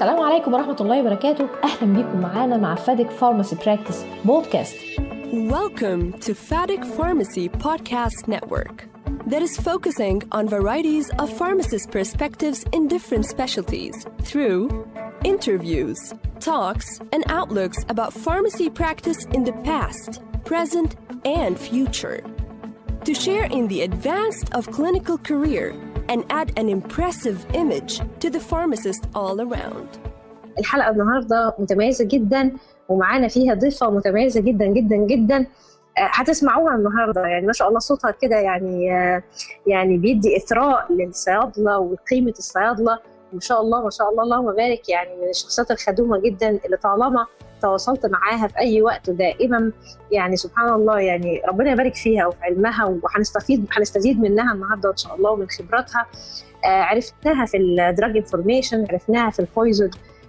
السلام عليكم ورحمة الله وبركاته أهلا بيكم معانا مع فادك فارماسي براكتس بودكاست Welcome to FADIC Pharmacy Podcast Network that is focusing on varieties of pharmacist perspectives in different specialties through interviews, talks, and outlooks about pharmacy practice in the past, present, and future. To share in the advanced of clinical career and add an impressive image to the pharmacist all around. الحلقه النهارده متميزه جدا ومعانا فيها ضيفه متميزه جدا جدا جدا آه، هتسمعوها النهارده يعني ما شاء الله صوتها كده يعني آه، يعني بيدي اثراء للصيادله وقيمه الصيادله ما شاء الله ما شاء الله اللهم بارك يعني من الشخصيات الخدومه جدا اللي طالما تواصلت معاها في اي وقت ودائما يعني سبحان الله يعني ربنا يبارك فيها وفي علمها وهنستفيد هنستزيد منها النهارده ان شاء الله ومن خبراتها آه، عرفناها في الدراج انفورميشن عرفناها في البويزن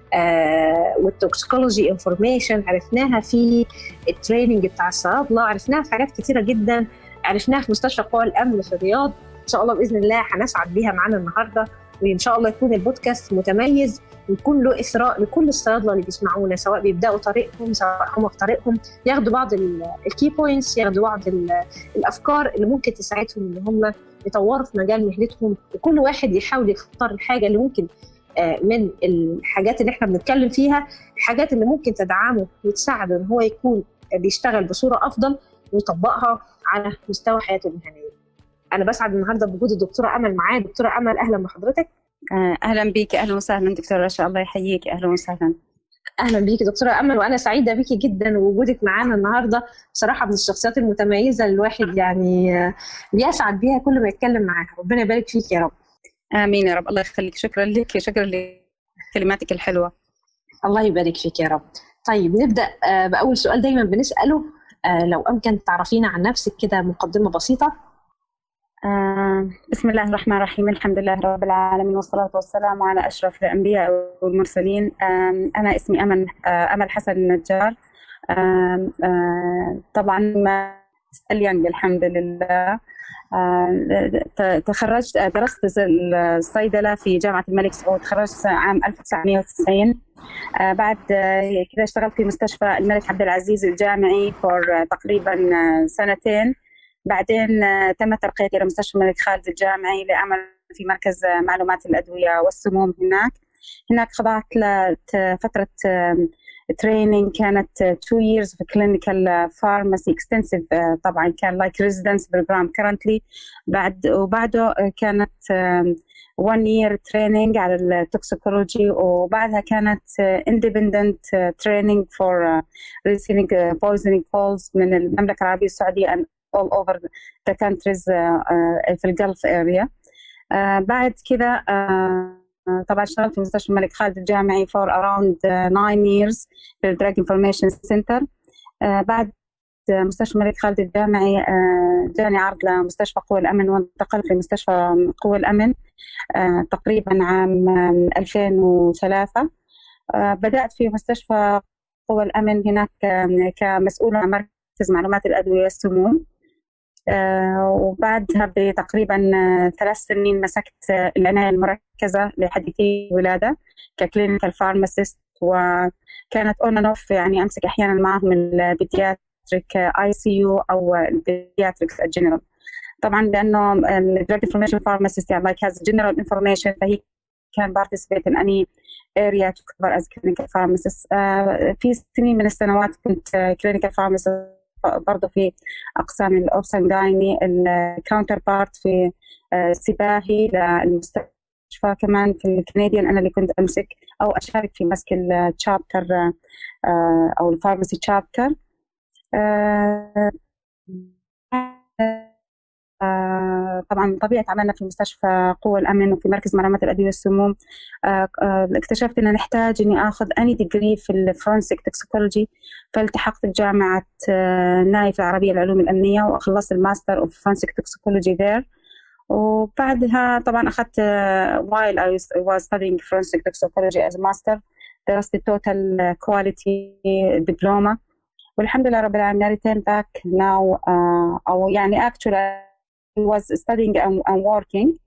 والتوكسيكولوجي انفورميشن عرفناها في التريننج بتاع الصيادله عرفناها في حاجات كتيره جدا عرفناها في مستشفى قوى الامن في الرياض ان شاء الله باذن الله هنسعد بيها معانا النهارده وان شاء الله يكون البودكاست متميز ويكون له اثراء لكل الصيادله اللي بيسمعونا سواء بيبداوا طريقهم سواء هم في طريقهم ياخدوا بعض الكي بوينتس ياخدوا بعض ال- الافكار اللي ممكن تساعدهم ان هم يطوروا في مجال مهنتهم وكل واحد يحاول يختار الحاجه اللي ممكن آه، من الحاجات اللي احنا بنتكلم فيها الحاجات اللي ممكن تدعمه وتساعده ان هو يكون بيشتغل بصوره افضل ويطبقها على مستوى حياته المهنيه. انا بسعد النهارده بوجود الدكتوره امل معايا، دكتوره امل اهلا بحضرتك. آه، اهلا بيك اهلا وسهلا دكتوره رشا الله يحييك اهلا وسهلا اهلا بيكي دكتوره امل وانا سعيده بيكي جدا ووجودك معانا النهارده بصراحه من الشخصيات المتميزه اللي الواحد يعني آه، بيسعد بيها كل ما يتكلم معاها، ربنا يبارك فيك يا رب. امين يا رب الله يخليك شكرا لك شكرا لكلماتك الحلوه الله يبارك فيك يا رب. طيب نبدا آه، باول سؤال دايما بنساله آه، لو امكن تعرفينا عن نفسك كده مقدمه بسيطه. آه، بسم الله الرحمن الرحيم الحمد لله رب العالمين والصلاة والسلام على أشرف الأنبياء والمرسلين آم، أنا اسمي أمل آه، أمل حسن النجار آم، آه، طبعا ما اليانج الحمد لله آه، ت- تخرجت آه، درست الصيدلة في جامعة الملك سعود تخرجت عام 1990 آه، بعد آه، كذا اشتغلت في مستشفى الملك عبد العزيز الجامعي فور تقريبا آه، سنتين بعدين آه، تم ترقيتي إلى مستشفى الملك خالد الجامعي لأعمل في مركز آه، معلومات الأدوية والسموم هناك هناك خضعت لفترة تريننج كانت 2 years في clinical pharmacy extensive آه، طبعا كان like residence program currently بعد وبعده آه، كانت آم، one year training على التوكسيكولوجي وبعدها كانت آه، independent آه، training for آه، receiving آه، poisoning calls من المملكة العربية السعودية and all over the countries آه، آه، في الجلف area آه، بعد كذا آه، آه، طبعا اشتغلت في مستشفى الملك خالد الجامعي for around آه، nine years في الدراج انفورميشن سنتر بعد آه، مستشفى الملك خالد الجامعي آه، جاني عرض لمستشفى قوى الأمن وانتقلت لمستشفى قوى الأمن آه، تقريبا عام آه، 2003 آه، بدأت في مستشفى قوى الأمن هناك آه، كمسؤولة عن مركز معلومات الأدوية والسموم آه، وبعدها بتقريبا آه، ثلاث سنين مسكت آه، العناية المركزة لحديثي الولادة ككلينيكال فارماسيست وكانت اون اند اوف يعني امسك احيانا معهم البيدياتريك اي سي يو او البيدياتريكس الجنرال طبعا لانه الدراج انفورميشن فارماسيست يعني لايك هاز جنرال انفورميشن فهي كان participate in any area to cover as clinical pharmacist آه، في سنين من السنوات كنت clinical pharmacist برضه في اقسام الاوبسن جايني الكاونتر بارت في آه، سباهي للمستشفى كمان في الكنديان انا اللي كنت امسك او اشارك في مسك الشابتر او الفارماسي شابتر طبعا طبيعة عملنا في مستشفى قوى الأمن وفي مركز معلومات الأدوية والسموم آه، آه، اكتشفت أن نحتاج إني آخذ أني ديجري في الفرنسيك توكسيكولوجي فالتحقت بجامعة آه، نايف العربية للعلوم الأمنية وخلصت الماستر أوف فرنسيك توكسيكولوجي there وبعدها طبعا أخذت آه، while I was, was studying forensic toxicology as a master درست total quality diploma والحمد لله رب العالمين I returned back now uh, أو يعني actually I was studying and, and working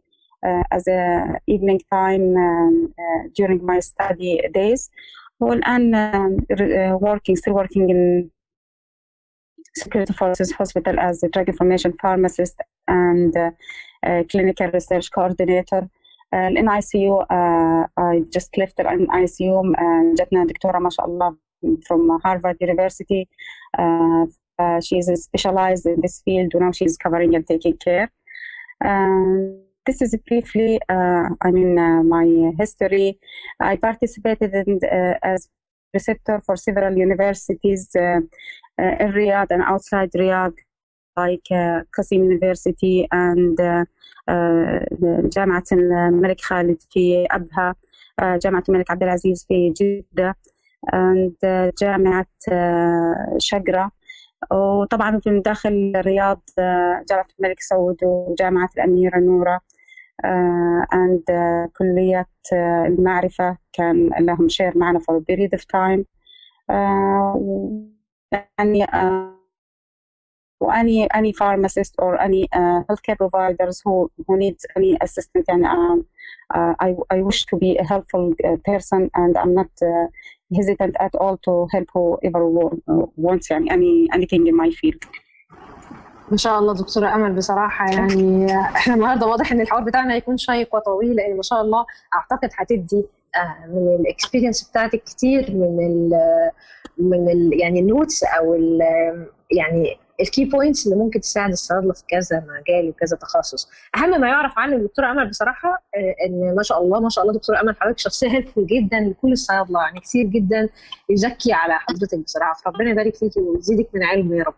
as a evening time during my study days والآن working still working in Security Forces Hospital as a drug information pharmacist and uh, uh, clinical research coordinator. الان اي سي يو I just left الان اي سي يو جاتنا دكتورة ما شاء الله from Harvard University uh, uh, she is specialized in this field and now she is covering and taking care um, this is briefly uh, I mean uh, my history I participated in uh, as preceptor for several universities uh, uh, in Riyadh and outside Riyadh like uh, Qasim University and uh, uh, جامعة الملك خالد في أبها uh, جامعة الملك عبد العزيز في جدة and uh, جامعة uh, شقرة وطبعا في داخل الرياض uh, جامعة الملك سعود وجامعة الأميرة نورة uh, and uh, كلية uh, المعرفة كان لهم شير معنا for a period of time uh, يعني uh, واني any pharmacist or any uh, healthcare providers who who need any assistance يعني um, uh, I I wish to be a helpful uh, person and I'm not uh, hesitant at all to help whoever wants يعني any anything in my field. ما شاء الله دكتورة أمل بصراحة يعني احنا النهاردة واضح إن الحوار بتاعنا هيكون شيق وطويل لأن ما شاء الله أعتقد هتدي من الاكسبيرينس بتاعتك كتير من ال من ال يعني النوتس أو ال يعني الكي بوينتس اللي ممكن تساعد الصيادله في كذا مجال وكذا تخصص اهم ما يعرف عن الدكتوره امل بصراحه ان ما شاء الله ما شاء الله دكتوره امل حضرتك شخصيه هيلفول جدا لكل الصيادله يعني كتير جدا يزكي على حضرتك بصراحه فربنا يبارك فيكي ويزيدك من علم يا رب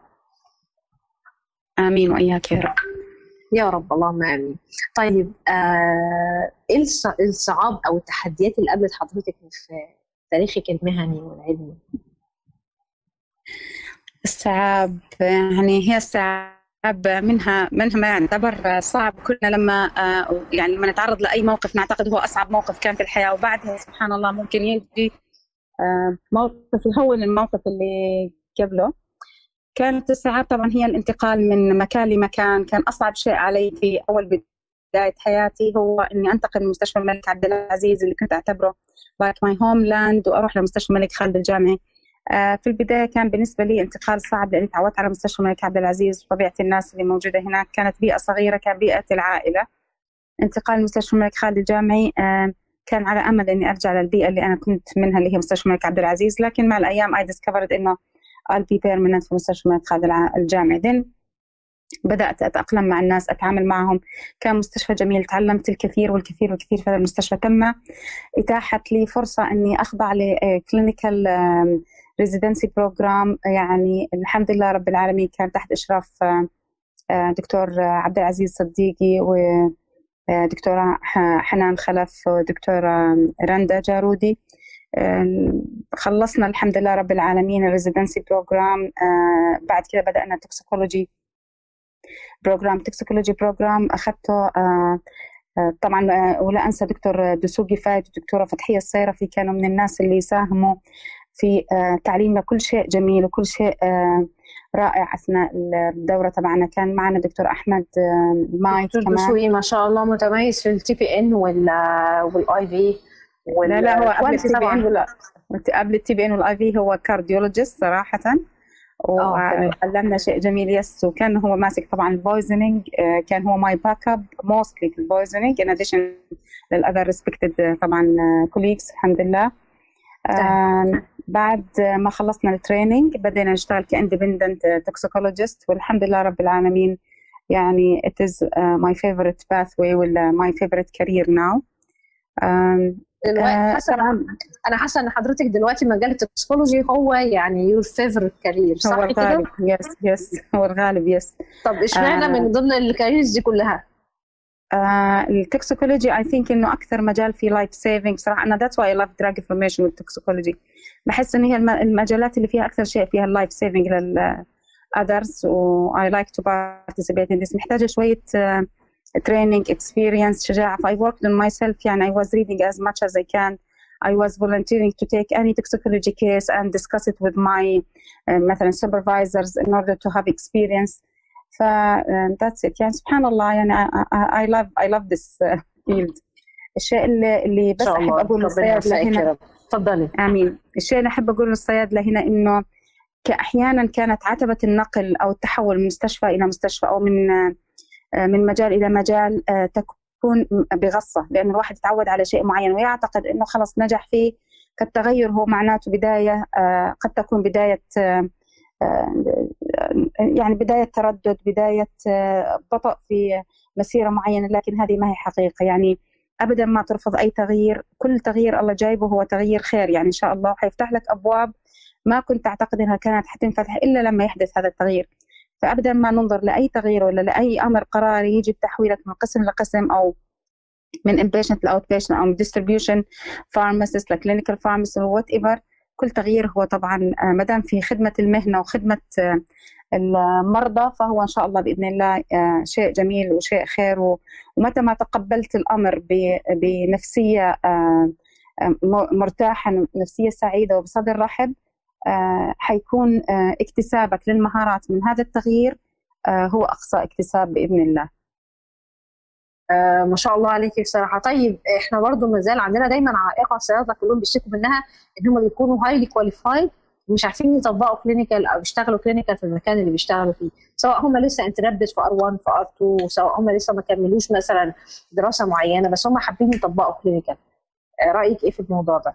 امين واياك يا رب يا رب اللهم امين طيب آه ايه الصعاب او التحديات اللي قابلت حضرتك في تاريخك المهني والعلمي الصعاب يعني هي الصعاب منها منها ما يعتبر صعب كلنا لما يعني لما نتعرض لاي موقف نعتقد هو اصعب موقف كان في الحياه وبعدها سبحان الله ممكن يجي موقف يهون الموقف اللي قبله كانت الصعاب طبعا هي الانتقال من مكان لمكان كان اصعب شيء علي في اول بدايه حياتي هو اني انتقل من مستشفى الملك عبد العزيز اللي كنت اعتبره لايك ماي هوم لاند واروح لمستشفى الملك خالد الجامعي في البداية كان بالنسبة لي انتقال صعب لأني تعودت على مستشفى الملك عبد العزيز وطبيعة الناس اللي موجودة هناك كانت بيئة صغيرة كان بيئة العائلة انتقال مستشفى الملك خالد الجامعي كان على أمل إني أرجع للبيئة اللي أنا كنت منها اللي هي مستشفى الملك عبد العزيز لكن مع الأيام I discovered إنه I'll be permanent في مستشفى الملك خالد الجامعي then بدأت أتأقلم مع الناس أتعامل معهم كان مستشفى جميل تعلمت الكثير والكثير والكثير في هذا المستشفى تم إتاحة لي فرصة أني أخضع لكلينيكال ريزيدنسي بروجرام يعني الحمد لله رب العالمين كان تحت إشراف دكتور عبد العزيز صديقي ودكتورة حنان خلف ودكتورة رندا جارودي خلصنا الحمد لله رب العالمين الريزيدنسي بروجرام بعد كده بدأنا توكسيكولوجي بروجرام توكسيكولوجي بروجرام أخذته طبعا ولا أنسى دكتور دسوقي فايد ودكتورة فتحية الصيرفي كانوا من الناس اللي ساهموا في تعليمنا كل شيء جميل وكل شيء رائع اثناء الدوره تبعنا كان معنا دكتور احمد ماي دكتور دسوقي ما شاء الله متميز في التي بي ان والاي في لا لا هو قبل التي بي ان قبل التي بي ان والاي في هو كارديولوجيست صراحه وعلمنا شيء جميل يس وكان هو ماسك طبعا البويزنينج كان هو ماي باك اب موستلي في البويزنينج ان اديشن للاذر ريسبكتد طبعا كوليجز الحمد لله آه بعد ما خلصنا التريننج بدينا نشتغل كاندبندنت توكسيكولوجيست والحمد لله رب العالمين يعني it is uh, my favorite pathway ولا my favorite career now دلوقتي حاسه انا حاسه ان حضرتك دلوقتي مجال التوكسيكولوجي هو يعني يور فيفورت كارير صح هو الغالب يس يس هو الغالب يس طب اشمعنى uh, من ضمن الكاريرز دي كلها؟ آه التوكسيكولوجي اي ثينك انه اكثر مجال في لايف سيفنج صراحه انا ذاتس واي لاف دراج انفورميشن والتوكسيكولوجي بحس ان هي المجالات اللي فيها اكثر شيء فيها اللايف سيفنج لل others و I like to participate in this محتاجه شويه uh, training experience شجاعه ف I worked on myself يعني I was reading as much as I can I was volunteering to take any toxicology case and discuss it with my uh, مثلا supervisors in order to have experience ف that's it يعني سبحان الله يعني I, I love I love this فيلد الشيء اللي, اللي بس احب اقول للصيادله هنا تفضلي امين الشيء اللي احب اقوله للصيادله هنا انه احيانا كانت عتبه النقل او التحول من مستشفى الى مستشفى او من آه، من مجال الى مجال آه، تكون بغصه لان الواحد يتعود على شيء معين ويعتقد انه خلص نجح فيه كالتغير هو معناته بدايه آه، قد تكون بدايه يعني بدايه تردد بدايه بطء في مسيره معينه لكن هذه ما هي حقيقه يعني ابدا ما ترفض اي تغيير كل تغيير الله جايبه هو تغيير خير يعني ان شاء الله حيفتح لك ابواب ما كنت اعتقد انها كانت حتنفتح الا لما يحدث هذا التغيير فابدا ما ننظر لاي تغيير ولا لاي امر قراري يجي بتحويلك من قسم لقسم او من inpatient لاوت او من distribution pharmacist لكلينيكال pharmacist وات ايفر كل تغيير هو طبعا آه، ما دام في خدمه المهنه وخدمه آه، المرضى فهو ان شاء الله باذن الله آه، شيء جميل وشيء خير ومتى ما تقبلت الامر بنفسيه مرتاحه نفسيه سعيده وبصدر رحب حيكون اكتسابك للمهارات من هذا التغيير هو اقصى اكتساب باذن الله آه ما شاء الله عليكي بصراحه طيب احنا برضو ما زال عندنا دايما عائقه الصيادله كلهم بيشتكوا منها ان هم بيكونوا هايلي كواليفايد ومش عارفين يطبقوا كلينيكال او يشتغلوا كلينيكال في المكان اللي بيشتغلوا فيه سواء هم لسه انتربت في ار 1 في ار 2 سواء هم لسه ما كملوش مثلا دراسه معينه بس هم حابين يطبقوا كلينيكال آه رايك ايه في الموضوع ده؟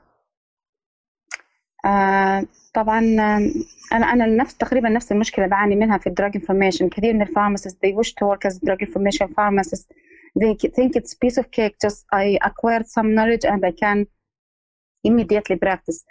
آه طبعا انا انا نفس تقريبا نفس المشكله بعاني منها في الدراج انفورميشن كثير من الفارماسيست they wish to work as drug information pharmacist they think it's piece of cake just I acquired some knowledge and I can immediately practice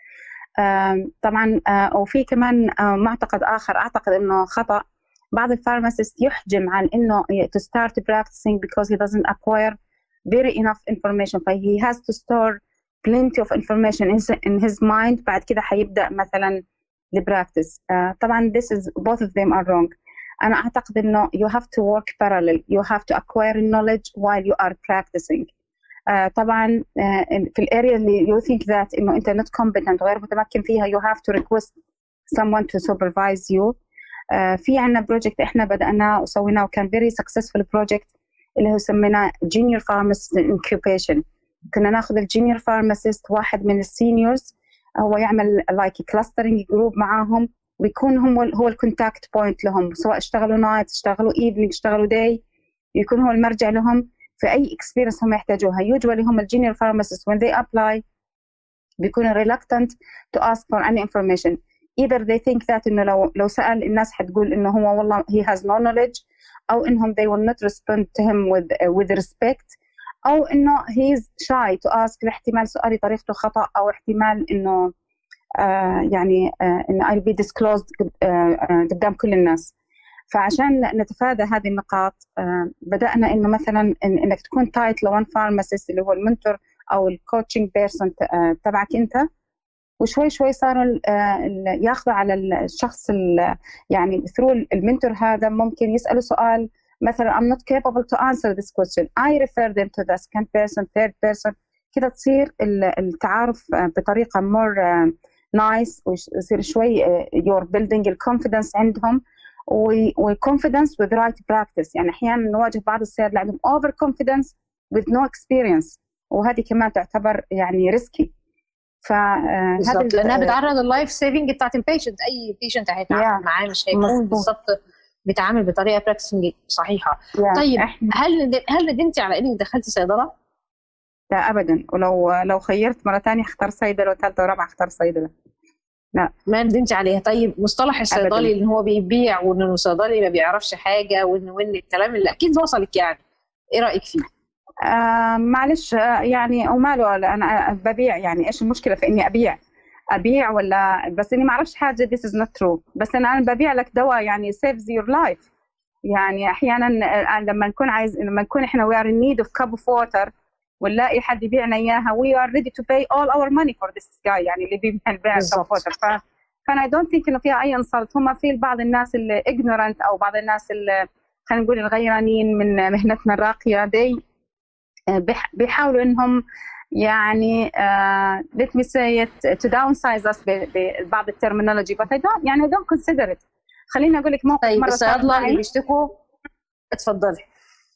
طبعا وفي كمان معتقد آخر أعتقد إنه خطأ بعض الفارماسيست يحجم عن إنه to start practicing because he doesn't acquire very enough information ف he has to store plenty of information in his mind بعد كده حيبدأ مثلا البراكتس طبعا this is both of them are wrong أنا أعتقد إنه you have to work parallel you have to acquire knowledge while you are practicing uh, طبعا uh, في الاريا اللي you think that إنه أنت not competent غير متمكن فيها you have to request someone to supervise you uh, في عنا بروجكت إحنا بدأناه وسويناه وكان very successful project اللي هو سميناه junior pharmacist incubation كنا ناخذ الجونيور فارماسيست واحد من السينيورز هو يعمل لايك كلاسترنج جروب معاهم ويكون هم هو الكونتاكت بوينت لهم سواء اشتغلوا نايت اشتغلوا ايفنينج اشتغلوا داي يكون هو المرجع لهم في اي اكسبيرينس هم يحتاجوها يوجوالي هم الجينيور فارماسيست when they apply بيكونوا reluctant to ask for any information either they think that انه لو لو سال الناس حتقول انه هو والله he has no knowledge او انهم they will not respond to him with uh, with respect او انه he is shy to ask لاحتمال سؤالي طريقته خطا او احتمال انه آه، يعني آه، ان I'll be disclosed آه، قدام كل الناس فعشان نتفادى هذه النقاط بدأنا إنه مثلا إنك تكون تايت لون فارماسيست اللي هو المنتور أو الكوتشنج بيرسون تبعك أنت وشوي شوي صاروا ياخذوا على الشخص يعني ثرو المنتور هذا ممكن يسألوا سؤال مثلا I'm not capable to answer this question I refer them to the second person third person كده تصير التعارف بطريقة more نايس ويصير شوي يور بيلدينج الكونفدنس عندهم وكونفدنس وذ رايت براكتس يعني احيانا نواجه بعض السيادة اللي عندهم اوفر كونفدنس وذ نو اكسبيرينس وهذه كمان تعتبر يعني ريسكي فهذا لانها بتعرض اللايف سيفنج بتاعت البيشنت اي بيشنت هيتعامل yeah. معاه مش هيكون بالظبط بيتعامل بطريقه براكتسنج صحيحه yeah. طيب هل هل ندمتي على انك دخلتي صيدله؟ لا ابدا ولو لو خيرت مره ثانيه اختار صيدله وثالثه ورابعه اختار صيدله لا ما ندمتي عليها طيب مصطلح الصيدلي اللي هو بيبيع وان الصيدلي ما بيعرفش حاجه وان وان الكلام اللي اكيد وصلك يعني ايه رايك فيه؟ آه معلش آه يعني وماله انا ببيع يعني ايش المشكله في اني ابيع؟ ابيع ولا بس اني ما اعرفش حاجه this is not true بس انا انا ببيع لك دواء يعني saves your life يعني احيانا آه، لما نكون عايز لما نكون احنا we are in need of cup of water ونلاقي حد يبيعنا اياها we are ready to pay all our money for this guy يعني اللي بيبيع البيع ف فانا I don't think انه فيها اي انصلت هم في بعض الناس اللي ignorant او بعض الناس اللي خلينا نقول الغيرانين من مهنتنا الراقيه دي آه، بيحاولوا انهم يعني uh, let me say it to downsize us ببعض الترمينولوجي but I don't يعني I don't consider it خليني اقول لك موقف طيب مره الصيادله اللي بيشتكوا اتفضلي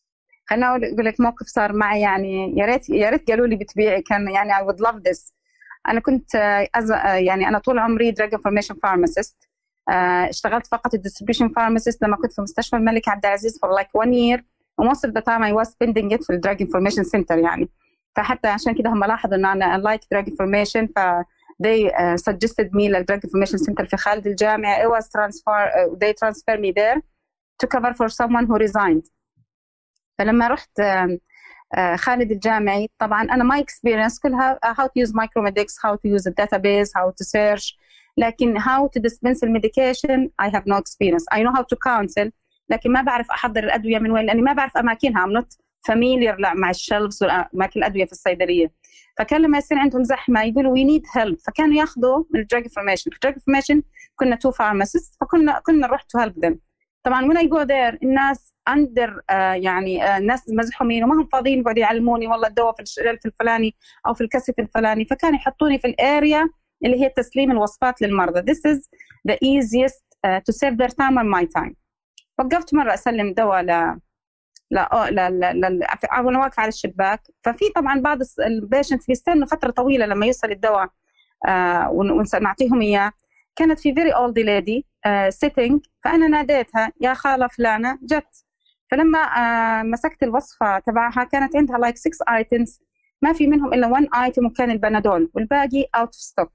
خليني اقول لك موقف صار معي يعني يا ريت يا ريت قالوا لي بتبيعي كان يعني I would love this انا كنت أز... يعني انا طول عمري دراج انفورميشن فارماسيست اشتغلت فقط الديستريبيوشن فارماسيست لما كنت في مستشفى الملك عبد العزيز for like one year وموست اوف ذا تايم اي واز spending it في الدراج انفورميشن سنتر يعني فحتى عشان كده هم لاحظوا ان انا لايك دراج انفورميشن ف they uh, suggested me للدراج انفورميشن سنتر في خالد الجامعه it was transfer uh, they transferred me there to cover for someone who resigned فلما رحت خالد الجامعي طبعا انا my experience كلها how to use micromedics how to use a database how to search لكن how to dispense الميديكيشن I have no experience I know how to counsel لكن ما بعرف احضر الادويه من وين لاني ما بعرف اماكنها I'm not familiar مع الشلفز واماكن الادويه في الصيدليه فكان لما يصير عندهم زحمه يقولوا وي نيد هيلب فكانوا ياخذوا من الدراج انفورميشن الدراج انفورميشن كنا تو فارماسيست فكنا كنا نروح تو هيلب ذم طبعا when I go there الناس اندر آه يعني آه ناس مزحومين وما هم فاضيين يقعدوا يعلموني والله الدواء في الشلف الفلاني او في الكاسيت الفلاني فكانوا يحطوني في الاريا اللي هي تسليم الوصفات للمرضى this is the easiest uh, to save their time and my time وقفت مره اسلم دواء ل لا لا لا لا وانا واقفه على الشباك ففي طبعا بعض البيشنتس بيستنوا فتره طويله لما يوصل الدواء آه ونعطيهم اياه كانت في فيري اولد ليدي سيتنج فانا ناديتها يا خاله فلانه جت فلما آه مسكت الوصفه تبعها كانت عندها لايك 6 ايتمز ما في منهم الا 1 ايتم وكان البنادول والباقي اوت اوف ستوك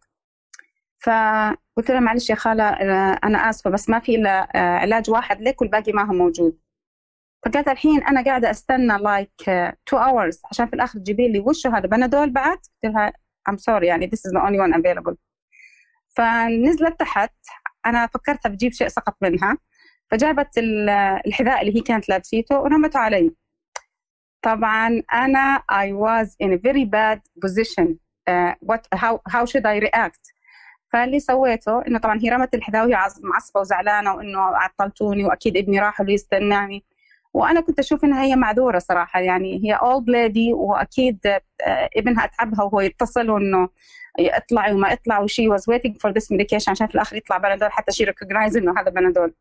فقلت لها معلش يا خاله آه انا اسفه بس ما في الا آه علاج واحد لك والباقي ما هو موجود فقالت الحين انا قاعده استنى لايك 2 اورز عشان في الاخر تجيبي لي وشه هذا بنادول بعد قلت لها I'm sorry يعني this is the only one available فنزلت تحت انا فكرتها بتجيب شيء سقط منها فجابت الحذاء اللي هي كانت لابسيته ورمته علي طبعا انا I was in a very bad position uh, what how how should I react فاللي سويته انه طبعا هي رمت الحذاء وهي معصبه وزعلانه وانه عطلتوني واكيد ابني راح له يستناني وانا كنت اشوف انها هي معذوره صراحه يعني هي اولد ليدي واكيد ابنها اتعبها وهو يتصل وانه اطلعي وما اطلع وشي واز ويتنج فور ذس ميديكيشن عشان في الاخر يطلع بنادول حتى شي ريكوجنايز انه هذا بنادول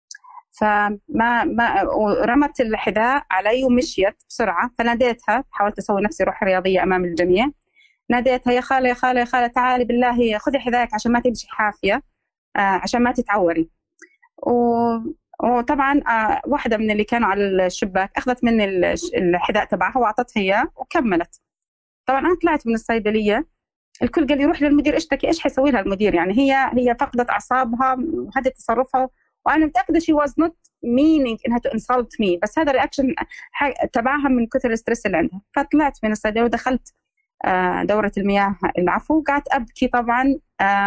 فما ما رمت الحذاء علي ومشيت بسرعه فناديتها حاولت اسوي نفسي روح رياضيه امام الجميع ناديتها يا خاله يا خاله يا خاله تعالي بالله خذي حذائك عشان ما تمشي حافيه آه عشان ما تتعوري و... وطبعا آه واحدة من اللي كانوا على الشباك أخذت مني الحذاء تبعها وأعطتها إياه وكملت طبعا أنا طلعت من الصيدلية الكل قال لي روح للمدير اشتكي ايش حيسوي لها المدير يعني هي هي فقدت اعصابها وهذا تصرفها وانا متاكده شي واز نوت مينينج انها تو انسلت مي بس هذا رياكشن تبعها من كثر الستريس اللي عندها فطلعت من الصيدليه ودخلت دوره المياه العفو قعدت ابكي طبعا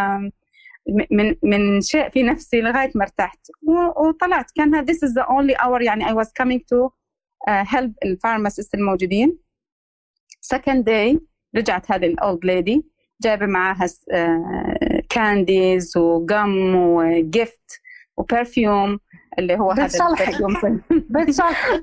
من من شيء في نفسي لغايه ما ارتحت وطلعت كان this is the only hour يعني I was coming to uh, help الفارماسيست الموجودين second day رجعت هذه الاولد ليدي جايبه معاها كانديز وجم وجيفت وبرفيوم اللي هو هذا البرفيوم بتصلحك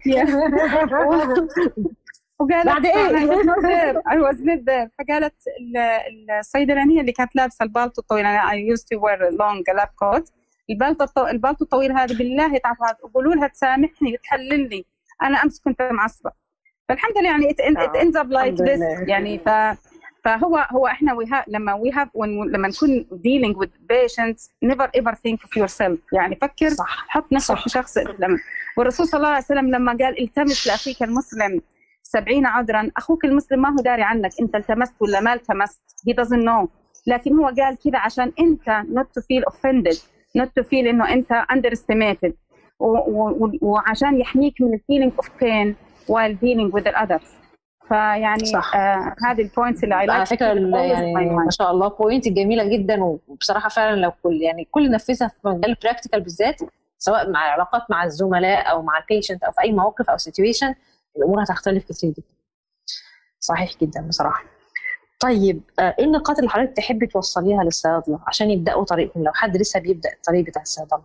وقالت بعد ايه؟ I was not there فقالت الصيدلانيه اللي كانت لابسه البالطو الطويل انا I used to wear long lab coat البالطو البالطو الطويل هذا بالله تعرفوا قولوا لها تسامحني وتحلل لي انا امس كنت معصبه فالحمد لله يعني it, it ends up like this يعني ف فهو هو احنا we have لما we have when لما نكون dealing with patients never ever think of yourself يعني فكر صح. حط نفسك في شخص لما والرسول صلى الله عليه وسلم لما قال التمس لاخيك المسلم سبعين عذرا اخوك المسلم ما هو داري عنك انت التمست ولا ما التمست he doesn't know لكن هو قال كذا عشان انت not to feel offended not to feel انه انت underestimated وعشان يحميك من الفيلينج اوف pain while dealing with the others فيعني صح. آه هذه البوينتس اللي I like على فكره to keep always يعني in my mind. ما شاء الله بوينت جميله جدا وبصراحه فعلا لو كل يعني كل نفذها في مجال البراكتيكال بالذات سواء مع العلاقات مع الزملاء او مع البيشنت او في اي موقف او سيتويشن الامور هتختلف كتير جدا صحيح جدا بصراحه طيب آه، ايه النقاط اللي حضرتك تحبي توصليها للصيادله عشان يبداوا طريقهم لو حد لسه بيبدا الطريق بتاع الصيدله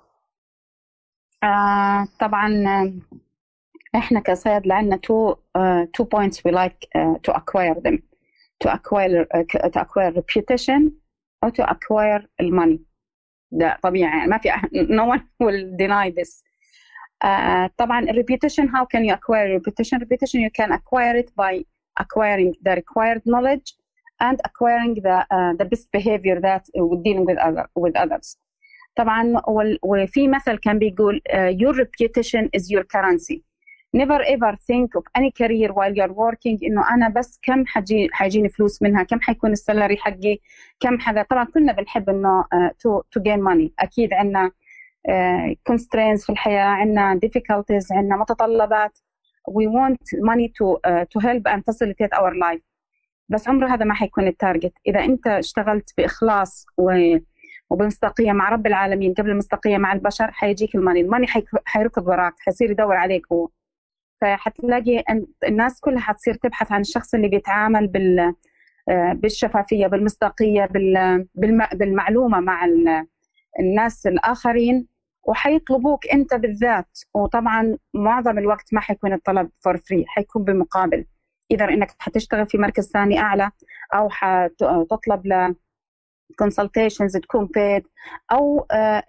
آه طبعا آه، احنا كصيادلة عندنا two uh, two points we like uh, to acquire them to acquire uh, to acquire reputation or to acquire الماني ده طبيعي يعني ما في أح- no one will deny this uh, طبعا reputation how can you acquire reputation reputation you can acquire it by acquiring the required knowledge and acquiring the uh, the best behavior that with dealing with other with others طبعا وفي مثل كان بيقول uh, your reputation is your currency never ever think of any career while you're working انه انا بس كم حجي حيجيني فلوس منها كم حيكون السالري حقي كم حدا طبعا كلنا بنحب انه تو تو جين ماني اكيد عندنا constraints في الحياه عندنا difficulties عندنا متطلبات we want money to uh, to help and facilitate our life بس عمره هذا ما حيكون التارجت اذا انت اشتغلت باخلاص و وبمصداقية مع رب العالمين قبل المصداقية مع البشر حيجيك الماني الماني حيركض وراك حيصير يدور عليك هو فحتلاقي الناس كلها حتصير تبحث عن الشخص اللي بيتعامل بال بالشفافية بالمصداقية بالمعلومة مع الناس الآخرين وحيطلبوك أنت بالذات وطبعا معظم الوقت ما حيكون الطلب فور فري حيكون بمقابل إذا إنك حتشتغل في مركز ثاني أعلى أو حتطلب ل consultations تكون paid او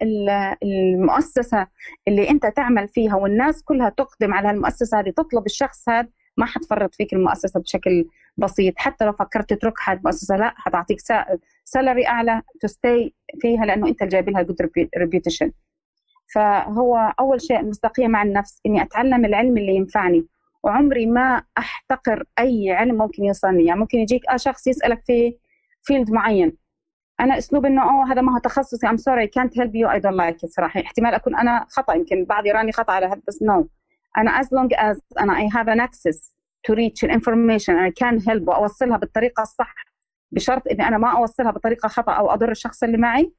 المؤسسه اللي انت تعمل فيها والناس كلها تقدم على المؤسسه هذه تطلب الشخص هذا ما حتفرط فيك المؤسسه بشكل بسيط حتى لو فكرت تتركها المؤسسه لا حتعطيك سالري اعلى تستي فيها لانه انت اللي جايب لها جود ريبيوتيشن فهو اول شيء المصداقيه مع النفس اني اتعلم العلم اللي ينفعني وعمري ما احتقر اي علم ممكن يوصلني يعني ممكن يجيك آه شخص يسالك في فيلد معين انا اسلوب انه اوه هذا ما هو تخصصي ام سوري كانت هيلب يو اي دونت لايك صراحه احتمال اكون انا خطا يمكن بعض يراني خطا على هذا بس نو no. انا as long as انا I have an access to reach information and I can help واوصلها بالطريقه الصح بشرط اني انا ما اوصلها بطريقه خطا او اضر الشخص اللي معي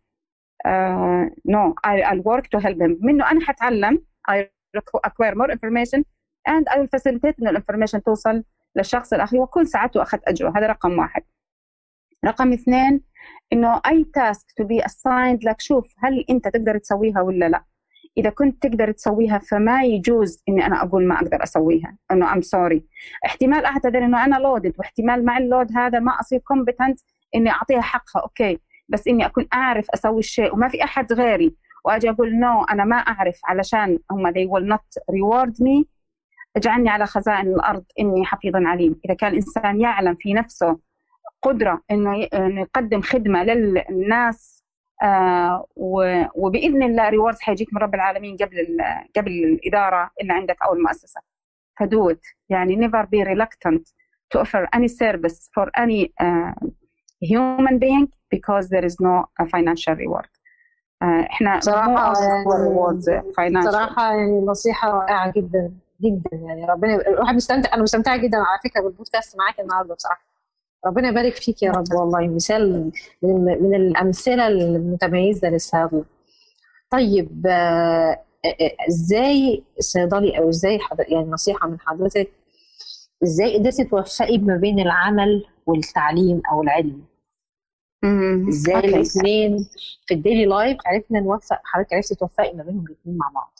نو uh, no, I'll work to help him منه انا حتعلم I acquire more information and I will facilitate ان الانفورميشن توصل للشخص الاخر واكون ساعدته واخذت اجره هذا رقم واحد رقم اثنين انه اي تاسك تو بي اسايند لك شوف هل انت تقدر تسويها ولا لا اذا كنت تقدر تسويها فما يجوز اني انا اقول ما اقدر اسويها انه ام سوري احتمال اعتذر انه انا لودد واحتمال مع اللود هذا ما اصير كومبتنت اني اعطيها حقها اوكي بس اني اكون اعرف اسوي الشيء وما في احد غيري واجي اقول نو no, انا ما اعرف علشان هم they will not reward me اجعلني على خزائن الارض اني حفيظ عليم اذا كان الانسان يعلم في نفسه قدره انه يقدم خدمه للناس آه وباذن الله ريوردز حيجيك من رب العالمين قبل قبل الاداره اللي عندك او المؤسسه فدوت يعني never be reluctant to offer any service for any uh, human being because there is no financial reward uh, احنا صراحة يعني صراحة يعني نصيحة رائعة جدا جدا يعني ربنا الواحد مستمتع انا مستمتعة جدا على فكرة بالبودكاست معاك النهارده بصراحة ربنا يبارك فيك يا رب والله مثال من, من الامثله المتميزه للصيادله طيب ازاي الصيدلي او ازاي يعني نصيحه من حضرتك ازاي قدرتي توفقي ما بين العمل والتعليم او العلم ازاي الاثنين في الديلي لايف عرفنا نوفق حضرتك عرفتي توفقي ما بينهم الاثنين مع بعض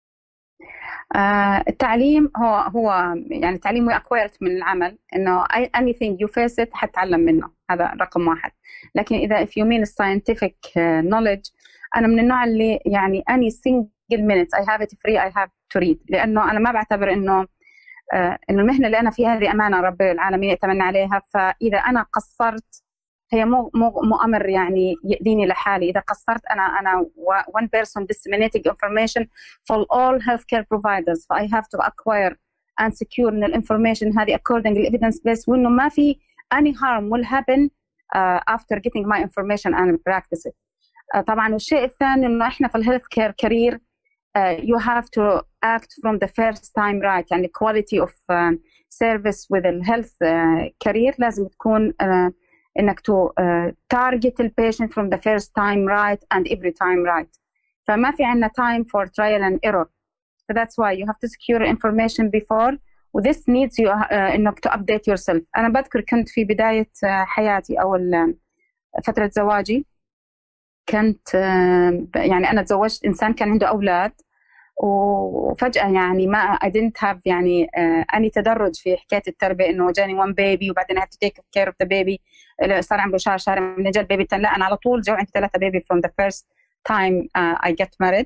آه التعليم هو هو يعني التعليم اكويرت من العمل انه anything you face it حتعلم منه هذا رقم واحد لكن اذا if you mean scientific knowledge انا من النوع اللي يعني any single minute I have it free I have to read لانه انا ما بعتبر انه آه انه المهنه اللي انا فيها هذه امانه رب العالمين يتمنى عليها فاذا انا قصرت هي مو مو مو امر يعني يأذيني لحالي اذا قصرت انا انا one person disseminating information for all healthcare providers ف I have to acquire and secure ان الانفورميشن هذه according to evidence based وانه ما في any harm will happen uh, after getting my information and practice it. Uh, طبعا والشيء الثاني انه احنا في الهيلث كير كارير you have to act from the first time right يعني quality of uh, service with the health uh, career لازم تكون uh, انك تو تارجت البيشنت from the first time right and every time right فما في عندنا time for trial and error so that's why you have to secure information before وthis needs you uh, انك to update yourself انا بذكر كنت في بدايه uh, حياتي او فتره زواجي كنت uh, يعني انا تزوجت انسان كان عنده اولاد وفجأة يعني ما I didn't have يعني uh, أني تدرج في حكاية التربية إنه جاني one baby وبعدين I have to take care of the baby صار عمره شهر شهر من جد بيبي لا أنا على طول جو عندي ثلاثة بيبي from the first time uh, I get married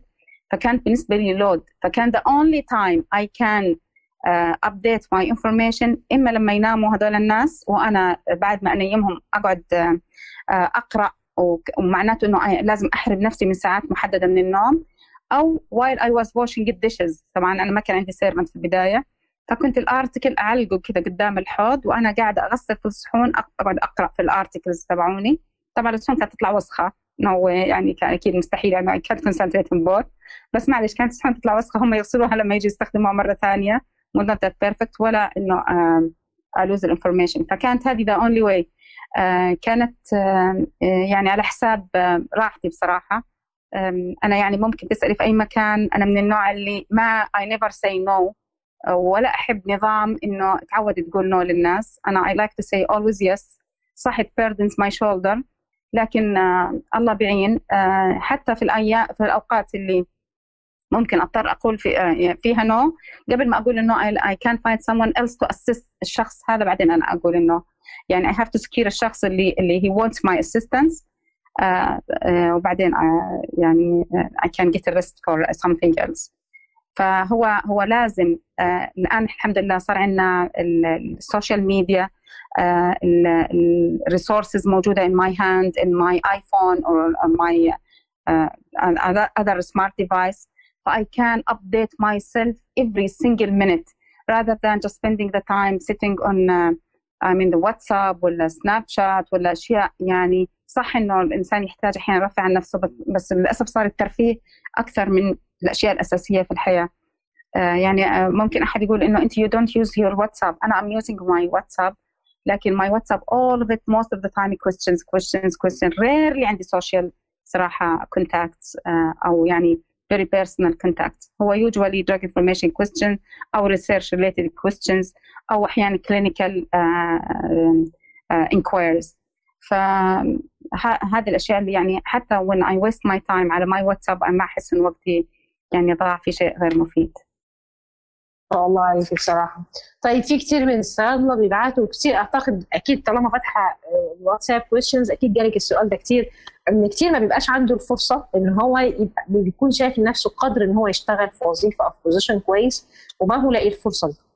فكان بالنسبه لي لود فكان the only time I can uh, update my information اما لما يناموا هذول الناس وانا بعد ما انيمهم اقعد uh, اقرا ومعناته انه لازم احرم نفسي من ساعات محدده من النوم او while I was washing the dishes طبعا انا ما كان عندي سيرفنت في البدايه فكنت الارتكل اعلقه كذا قدام الحوض وانا قاعده اغسل في الصحون اقعد اقرا في الارتكلز تبعوني طبعا الصحون كانت تطلع وسخه نو يعني كان اكيد مستحيل يعني كانت كونسنتريت بور بس معلش كانت الصحون تطلع وسخه هم يغسلوها لما يجي يستخدموها مره ثانيه مو نوت بيرفكت ولا انه الوز الانفورميشن فكانت هذه ذا اونلي واي كانت uh, يعني على حساب uh, راحتي بصراحه um, انا يعني ممكن تسالي في اي مكان انا من النوع اللي ما I never say no ولا احب نظام انه تعود تقول نو للناس انا I like to say always yes صح it burdens my shoulder لكن uh, الله بعين uh, حتى في الايام في الاوقات اللي ممكن اضطر اقول في uh, فيها نو no, قبل ما اقول انه I, I can find someone else to assist الشخص هذا بعدين انا اقول انه يعني I have to secure الشخص اللي اللي he wants my assistance uh, uh, وبعدين uh, يعني uh, I can get a rest for something else فهو هو لازم آه الان الحمد لله صار عندنا السوشيال ميديا الريسورسز موجوده in my hand in my iPhone or my uh, other, other smart device so I can update myself every single minute rather than just spending the time sitting on uh, I mean the WhatsApp ولا سناب شات ولا اشياء يعني صح انه الانسان يحتاج احيانا يرفع عن نفسه بس للاسف صار الترفيه اكثر من الاشياء الاساسيه في الحياه يعني ممكن احد يقول انه انت you don't use your WhatsApp انا I'm using my WhatsApp لكن my WhatsApp all of it most of the time questions questions questions rarely عندي social صراحه contacts او يعني very personal contacts هو usually drug information question او research related questions او احيانا clinical uh, uh, inquiries فهذه الاشياء اللي يعني حتى when I waste my time على my WhatsApp انا ما احس ان وقتي يعني ضاع في شيء غير مفيد الله عليك بصراحة طيب في كتير من الصيادلة بيبعتوا كتير أعتقد أكيد طالما فاتحة الواتساب كويشنز أكيد جالك السؤال ده كتير إن كتير ما بيبقاش عنده الفرصة إن هو يبقى بيكون شايف نفسه قدر إن هو يشتغل في وظيفة أو في بوزيشن كويس وما هو لاقي الفرصة دي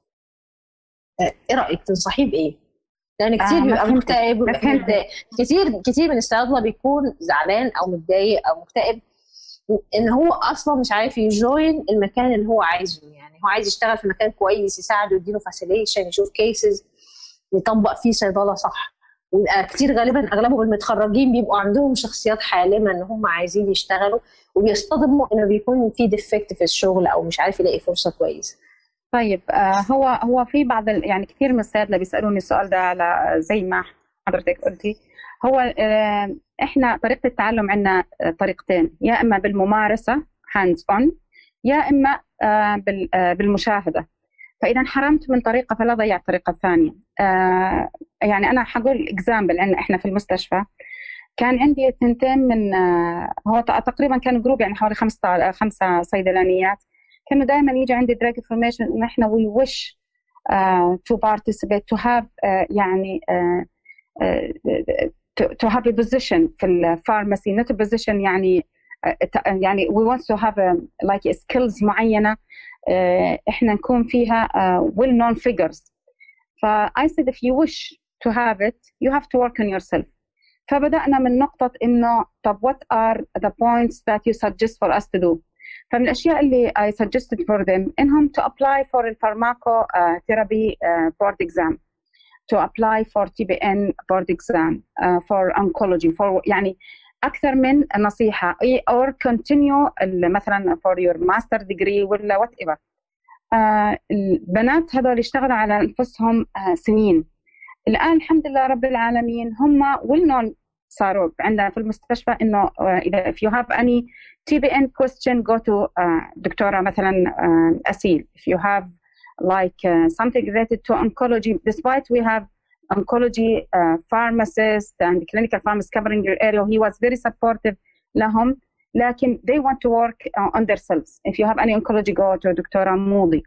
إيه رأيك تنصحيه بإيه؟ لأن كتير آه بيبقى مكتئب وبيبقى كتير كتير من الصيادلة بيكون زعلان أو متضايق أو مكتئب ان هو اصلا مش عارف يجوين المكان اللي هو عايزه يعني هو عايز يشتغل في مكان كويس يساعده يديله فاسيليشن يشوف كيسز يطبق فيه صيدله صح ويبقى كتير غالبا اغلبهم المتخرجين بيبقوا عندهم شخصيات حالمه ان هم عايزين يشتغلوا وبيصطدموا انه بيكون في ديفكت في الشغل او مش عارف يلاقي فرصه كويسه طيب آه هو هو في بعض يعني كثير من الصيادله بيسالوني السؤال ده على زي ما حضرتك قلتي هو آه احنا طريقه التعلم عندنا طريقتين يا اما بالممارسه هاندز اون يا اما آه بالمشاهده فاذا انحرمت من طريقه فلا ضيع الطريقه الثانيه آه يعني انا حقول اكزامبل عندنا احنا في المستشفى كان عندي ثنتين من آه هو تقريبا كان جروب يعني حوالي خمسة خمسة صيدلانيات كانوا دائما يجي عندي دراج انفورميشن ان احنا وي وش تو بارتيسيبيت تو هاف يعني uh, uh, to, to have a position في الفارماسي not a position يعني يعني we want to have a, like a skills معينة احنا نكون فيها well known figures ف I said if you wish to have it you have to work on yourself فبدأنا من نقطة إنه طب what are the points that you suggest for us to do فمن الأشياء اللي I suggested for them إنهم to apply for the pharmacotherapy uh, board exam to apply for TBN board exam uh, for oncology for يعني أكثر من نصيحة or continue مثلا for your master degree ولا whatever uh, البنات هذول اشتغلوا على أنفسهم uh, سنين الآن الحمد لله رب العالمين هم well known صاروا عندنا في المستشفى إنه uh, إذا if you have any TBN question go to uh, دكتورة مثلا uh, أسيل if you have like uh, something related to oncology, despite we have oncology uh, pharmacists and clinical pharmacists covering your area, he was very supportive لهم لكن they want to work uh, on themselves. If you have any oncology go to دكتورة موضي.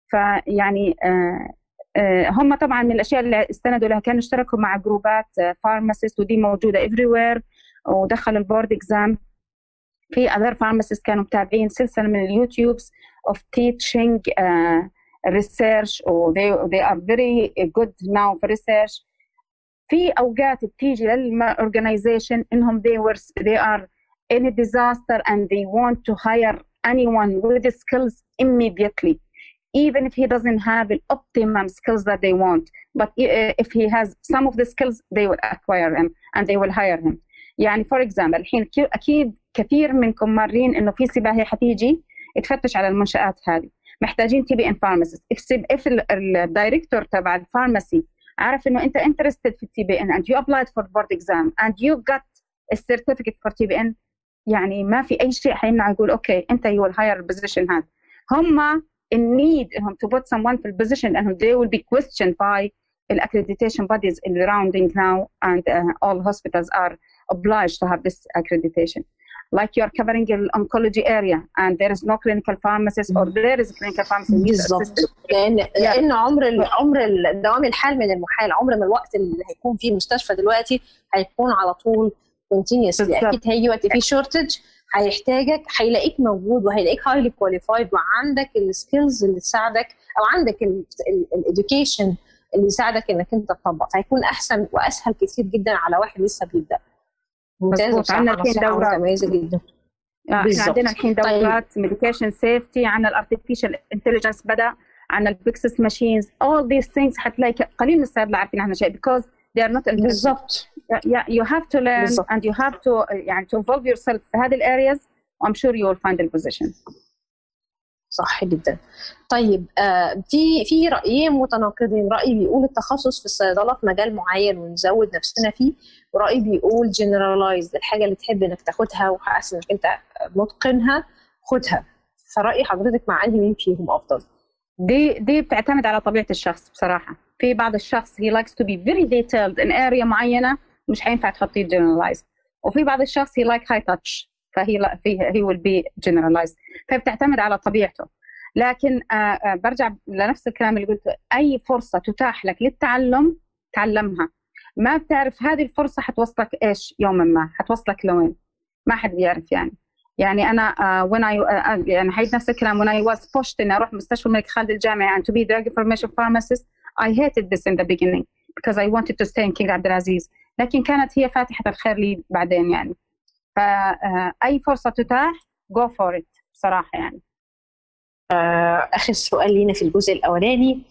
فيعني uh, uh, هم طبعا من الاشياء اللي استندوا لها كانوا اشتركوا مع جروبات فارماسيست ودي موجوده everywhere ودخلوا البورد اكزام في other pharmacists كانوا متابعين سلسله من اليوتيوبز of teaching uh, research or they they are very good now for research في اوقات بتيجي للorganization انهم they were they are in a disaster and they want to hire anyone with the skills immediately even if he doesn't have the optimum skills that they want but if he has some of the skills they will acquire him and they will hire him يعني for example الحين اكيد كثير منكم مارين انه في سباحه حتيجي تفتش على المنشات هذه محتاجين تي بي ان فارماسيست if الدايركتور تبع الفارماسي عارف انه انت interested في التي بي ان and you applied for board exam and you got a certificate for تي بي ان يعني ما في اي شيء حيمنع يقول اوكي انت you will hire البوزيشن هذا هم in need انهم to put someone في البوزيشن انهم they will be questioned by the accreditation bodies in the rounding now and uh, all hospitals are obliged to have this accreditation like you are covering the oncology area and there is no clinical pharmacist or there is a clinical pharmacist بالظبط لان لان عمر عمر دوام الحال من المحال عمر ما الوقت اللي هيكون فيه مستشفى دلوقتي هيكون على طول كونتينيوسلي اكيد هيجي وقت فيه شورتج هيحتاجك هيلاقيك موجود وهيلاقيك هايلي كواليفايد وعندك السكيلز اللي تساعدك او عندك الاديوكيشن اللي يساعدك انك انت تطبق فهيكون احسن واسهل كتير جدا على واحد لسه بيبدا ممتازه عندنا الحين دورات متميزه جدا بالزبط. عندنا الحين دورات ميديكيشن سيفتي عن الارتفيشال انتليجنس بدا عن البيكسس ماشينز all these things حتلاقي قليل من الصيادله عارفين عنها شيء because they are not بالظبط yeah you have to learn بالزبط. and you have to يعني to involve yourself في هذه الارياز I'm sure you will find the position صح جدا طيب آه في في رايين متناقضين راي بيقول التخصص في الصيدله في مجال معين ونزود نفسنا فيه ورأي بيقول جنرالايز الحاجه اللي تحب انك تاخدها وحاسس انك انت متقنها خدها فرأي حضرتك مع انهي مين فيهم افضل دي دي بتعتمد على طبيعه الشخص بصراحه في بعض الشخص he likes to be very detailed in area معينه مش هينفع تحطيه generalized وفي بعض الشخص he like high touch فهي لا في he will be generalized فبتعتمد على طبيعته لكن آه برجع لنفس الكلام اللي قلته اي فرصه تتاح لك للتعلم تعلمها ما بتعرف هذه الفرصة حتوصلك إيش يوما ما حتوصلك لوين ما حد بيعرف يعني يعني أنا uh, when I uh, يعني حيد نفس الكلام when I was pushed إني أروح مستشفى الملك خالد الجامعي and to be drug information pharmacist I hated this in the beginning because I wanted to stay in King عبد العزيز لكن كانت هي فاتحة الخير لي بعدين يعني فأي فرصة تتاح go for it بصراحة يعني آه آخر سؤال لينا في الجزء الأولاني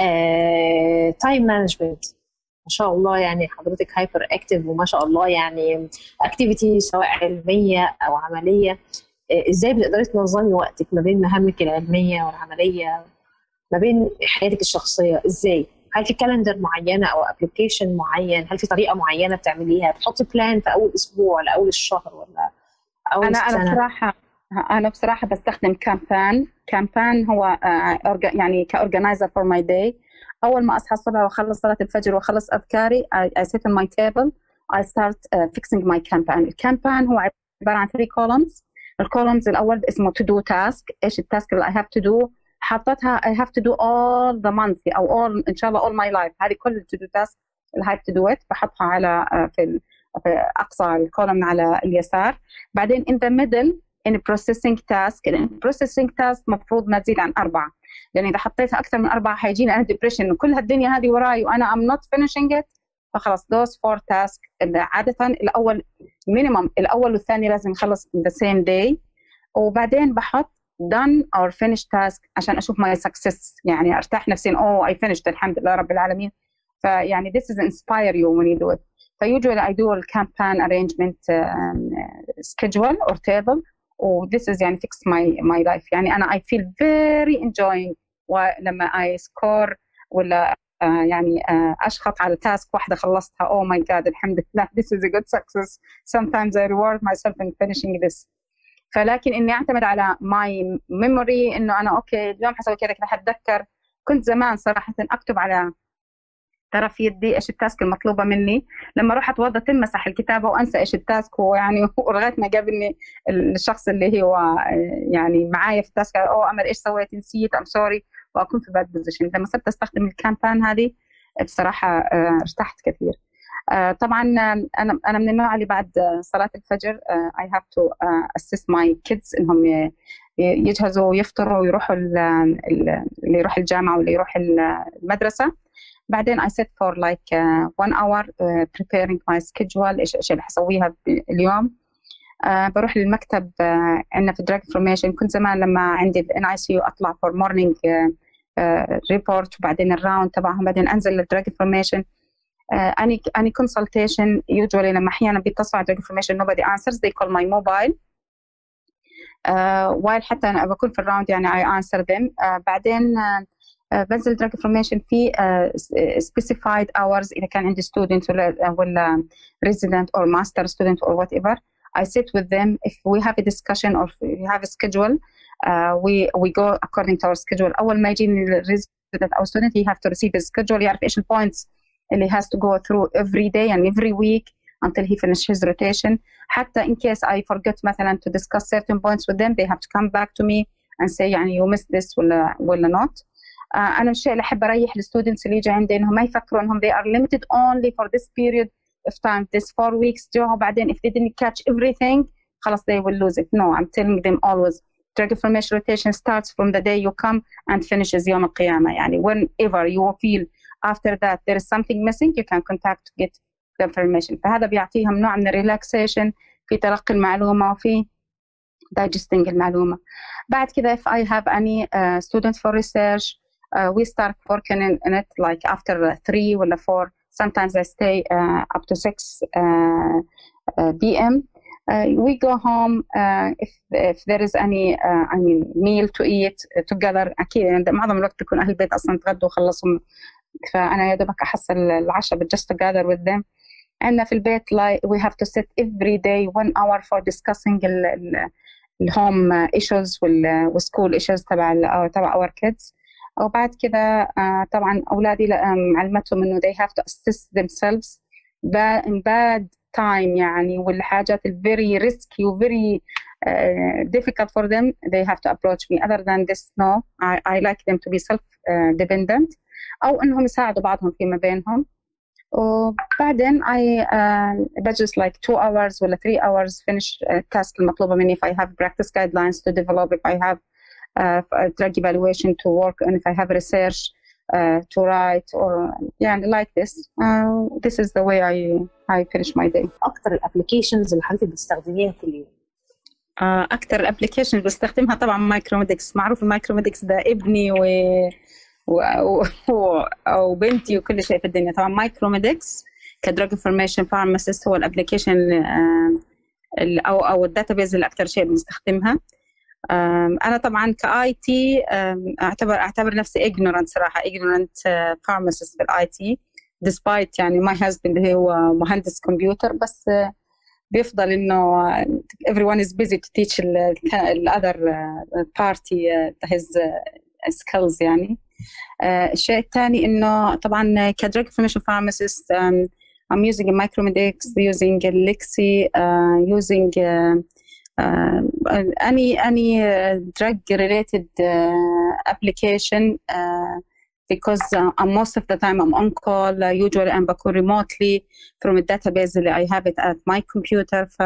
تايم مانجمنت ما شاء الله يعني حضرتك هايبر اكتف وما شاء الله يعني اكتيفيتي سواء علميه او عمليه ازاي بتقدري تنظمي وقتك ما بين مهامك العلميه والعمليه ما بين حياتك الشخصيه ازاي هل في كالندر معينه او ابلكيشن معين هل في طريقه معينه بتعمليها بتحطي بلان في اول اسبوع ولا اول الشهر ولا اول انا سنة؟ انا بصراحه انا بصراحه بستخدم كامبان كامبان هو يعني كاورجنايزر فور ماي داي اول ما اصحى الصبح واخلص صلاه الفجر واخلص اذكاري I, I sit on my table I start uh, fixing my campaign الكامبان هو عباره عن 3 columns الكولومز الاول اسمه to do task ايش التاسك اللي I have to do حطيتها I have to do all the month او all ان شاء الله all my life هذه كل to do task اللي I have to do it بحطها على في, في اقصى الكولوم على اليسار بعدين in the middle in processing task in processing task مفروض ما تزيد عن أربعة لأن إذا حطيتها أكثر من أربعة حيجيني أنا ديبريشن وكل هالدنيا هذه وراي وأنا I'm not finishing it فخلاص those four tasks عادة الأول minimum الأول والثاني لازم يخلص the same day وبعدين بحط done or finished task عشان أشوف my success يعني أرتاح نفسيا oh I finished الحمد لله رب العالمين فيعني this is inspire you when you do it فusually I do a campaign arrangement um, schedule or table و this is يعني fix my my life يعني أنا I feel very enjoying ولما I score ولا uh, يعني uh, أشخط على تاسك واحدة خلصتها oh my god الحمد لله this is a good success sometimes I reward myself in finishing this فلكن إني أعتمد على my memory إنه أنا أوكي اليوم حسوي كذا كذا حتذكر كنت زمان صراحة أكتب على طرف يدي ايش التاسك المطلوبه مني لما اروح اتوضا تمسح الكتابه وانسى ايش التاسك هو يعني ولغايه ما قابلني الشخص اللي هو يعني معايا في التاسك او امل ايش سويت نسيت ام سوري واكون في باد بوزيشن لما صرت استخدم الكامبان هذه بصراحه ارتحت كثير آه، طبعا انا انا من النوع اللي بعد صلاه الفجر اي هاف تو اسيست ماي كيدز انهم يجهزوا ويفطروا ويروحوا اللي يروح الجامعه واللي يروح المدرسه بعدين I set for like uh, one hour uh, preparing my schedule ايش الاشياء اللي حسويها اليوم uh, بروح للمكتب uh, عندنا في دراج فورميشن كنت زمان لما عندي الان اي سي يو اطلع فور مورنينج ريبورت وبعدين الراوند تبعهم بعدين انزل للدراج فورميشن اني اني كونسلتيشن يوجوالي لما احيانا بيتصلوا على دراج فورميشن nobody answers they call my mobile وايل حتى انا بكون في الراوند يعني I answer them بعدين بنزل دراج انفورميشن في specified hours اذا كان عندي student ولا ولا resident or master student or whatever I sit with them if we have a discussion or if we have a schedule uh, we we go according to our schedule اول ما يجيني resident او student he have to receive his schedule يعرف ايش البوينتس اللي has to go through every day and every week until he finish his rotation حتى in case I forget مثلا to discuss certain points with them they have to come back to me and say يعني you missed this ولا ولا not uh, انا الشيء اللي احب اريح الستودنتس اللي يجي عندي انهم ما يفكروا انهم they are limited only for this period of time this four weeks جو بعدين if they didn't catch everything خلاص they will lose it no I'm telling them always drug information rotation starts from the day you come and finishes يوم القيامة يعني whenever you feel after that there is something missing you can contact to get the information فهذا بيعطيهم نوع من الريلاكسيشن في تلقي المعلومة وفي digesting المعلومة بعد كده if I have any uh, students for research uh, we start working in, in it like after three or four sometimes I stay uh, up to 6 p.m. we go home if, if there is any I mean meal to eat together أكيد يعني معظم الوقت بيكون أهل البيت أصلا تغدوا وخلصوا فأنا يا دوبك أحصل العشاء but just together with them عندنا في البيت like we have to sit every day one hour for discussing ال, ال, الهوم ايشوز والسكول ايشوز تبع تبع اور كيدز وبعد كده طبعا اولادي علمتهم انه they have to assist themselves in bad time يعني والحاجات ال very risky و very uh, difficult for them they have to approach me other than this no I, I like them to be self uh, dependent او انهم يساعدوا بعضهم فيما بينهم وبعدين I uh, budget like two hours ولا three hours finish التاسك المطلوبة مني if I have practice guidelines to develop if I have uh, drug evaluation to work and if I have research uh, to write or يعني like this uh, this is the way I I finish my day اكتر الابلكيشنز اللي حضرتك بتستخدميها كل يوم اكتر الابلكيشن اللي بستخدمها طبعا مايكروميدكس معروف المايكروميدكس ده ابني و وبنتي وكل شيء في الدنيا طبعا مايكروميدكس كدراج انفورميشن فارماسيست هو الابلكيشن او او الداتابيز اللي اكثر شيء بنستخدمها انا طبعا كاي تي اعتبر اعتبر نفسي ignorant صراحه ignorant فارماسيست بالاي تي despite يعني ماي هازبند هو مهندس كمبيوتر بس بيفضل انه everyone is busy to teach the other party his skills يعني Uh, الشيء الثاني انه طبعا كدرج انفورميشن فارماسيست um, I'm using a micromedex using a Lexi uh, using uh, any any drug related application because I'm most of the time I'm on call usually I'm بكون remotely from a database اللي I have it at my computer ف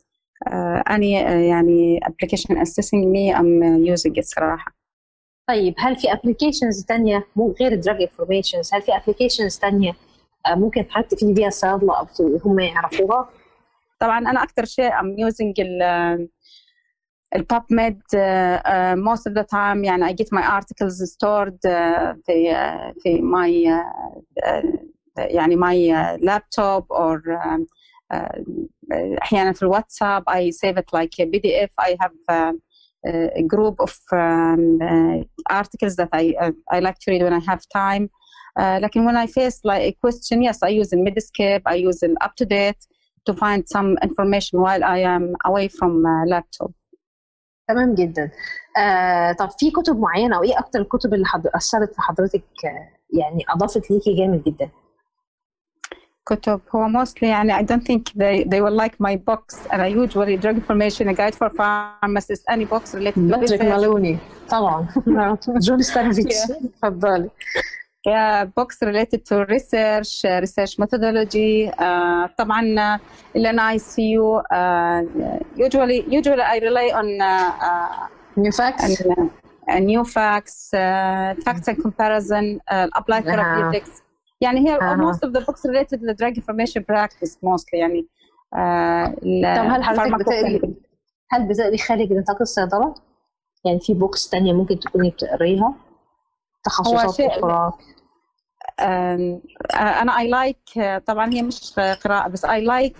any يعني application assisting me I'm using it صراحة طيب هل في ابلكيشنز ثانيه مو غير الدراج انفورميشنز هل في ابلكيشنز ثانيه ممكن حضرتك تفيدي بيها الصيادله او هم يعرفوها؟ طبعا انا اكثر شيء I'm using ال البubmed uh, uh, most of the time يعني I get my articles stored uh, في uh, في my uh, يعني my uh, laptop or uh, uh, احيانا في الواتساب I save it like a PDF I have uh, a group of um, uh, articles that I uh, I like to read when I have time. Uh, like when I face like a question, yes, I use a Medscape. I use an up to date to find some information while I am away from laptop. تمام جدا. آه طب في كتب معينه او ايه اكتر الكتب اللي حد... اثرت في حضرتك يعني اضافت ليكي جامد جدا؟ كتب هو mostly يعني I don't think they, they will like my books and I usually drug information a guide for pharmacists any books related to باتريك مالوني طبعا جون ستانفيتش اتفضلي books related to research, uh, research methodology. Uh, طبعا uh, NICU. Uh, usually, usually I rely on uh, uh, new facts. and, uh, new facts, uh, facts and comparison, uh, applied أها. therapeutics. يعني here أها. most of the books related to drug information practice mostly يعني uh, طب هل حضرتك بتقري هل بتقري خارج نطاق الصيدلة؟ يعني في بوكس تانية ممكن تكوني بتقريها؟ تخصصات شيء- أخرى آم، آه، انا اي لايك طبعا هي مش قراءه بس اي لايك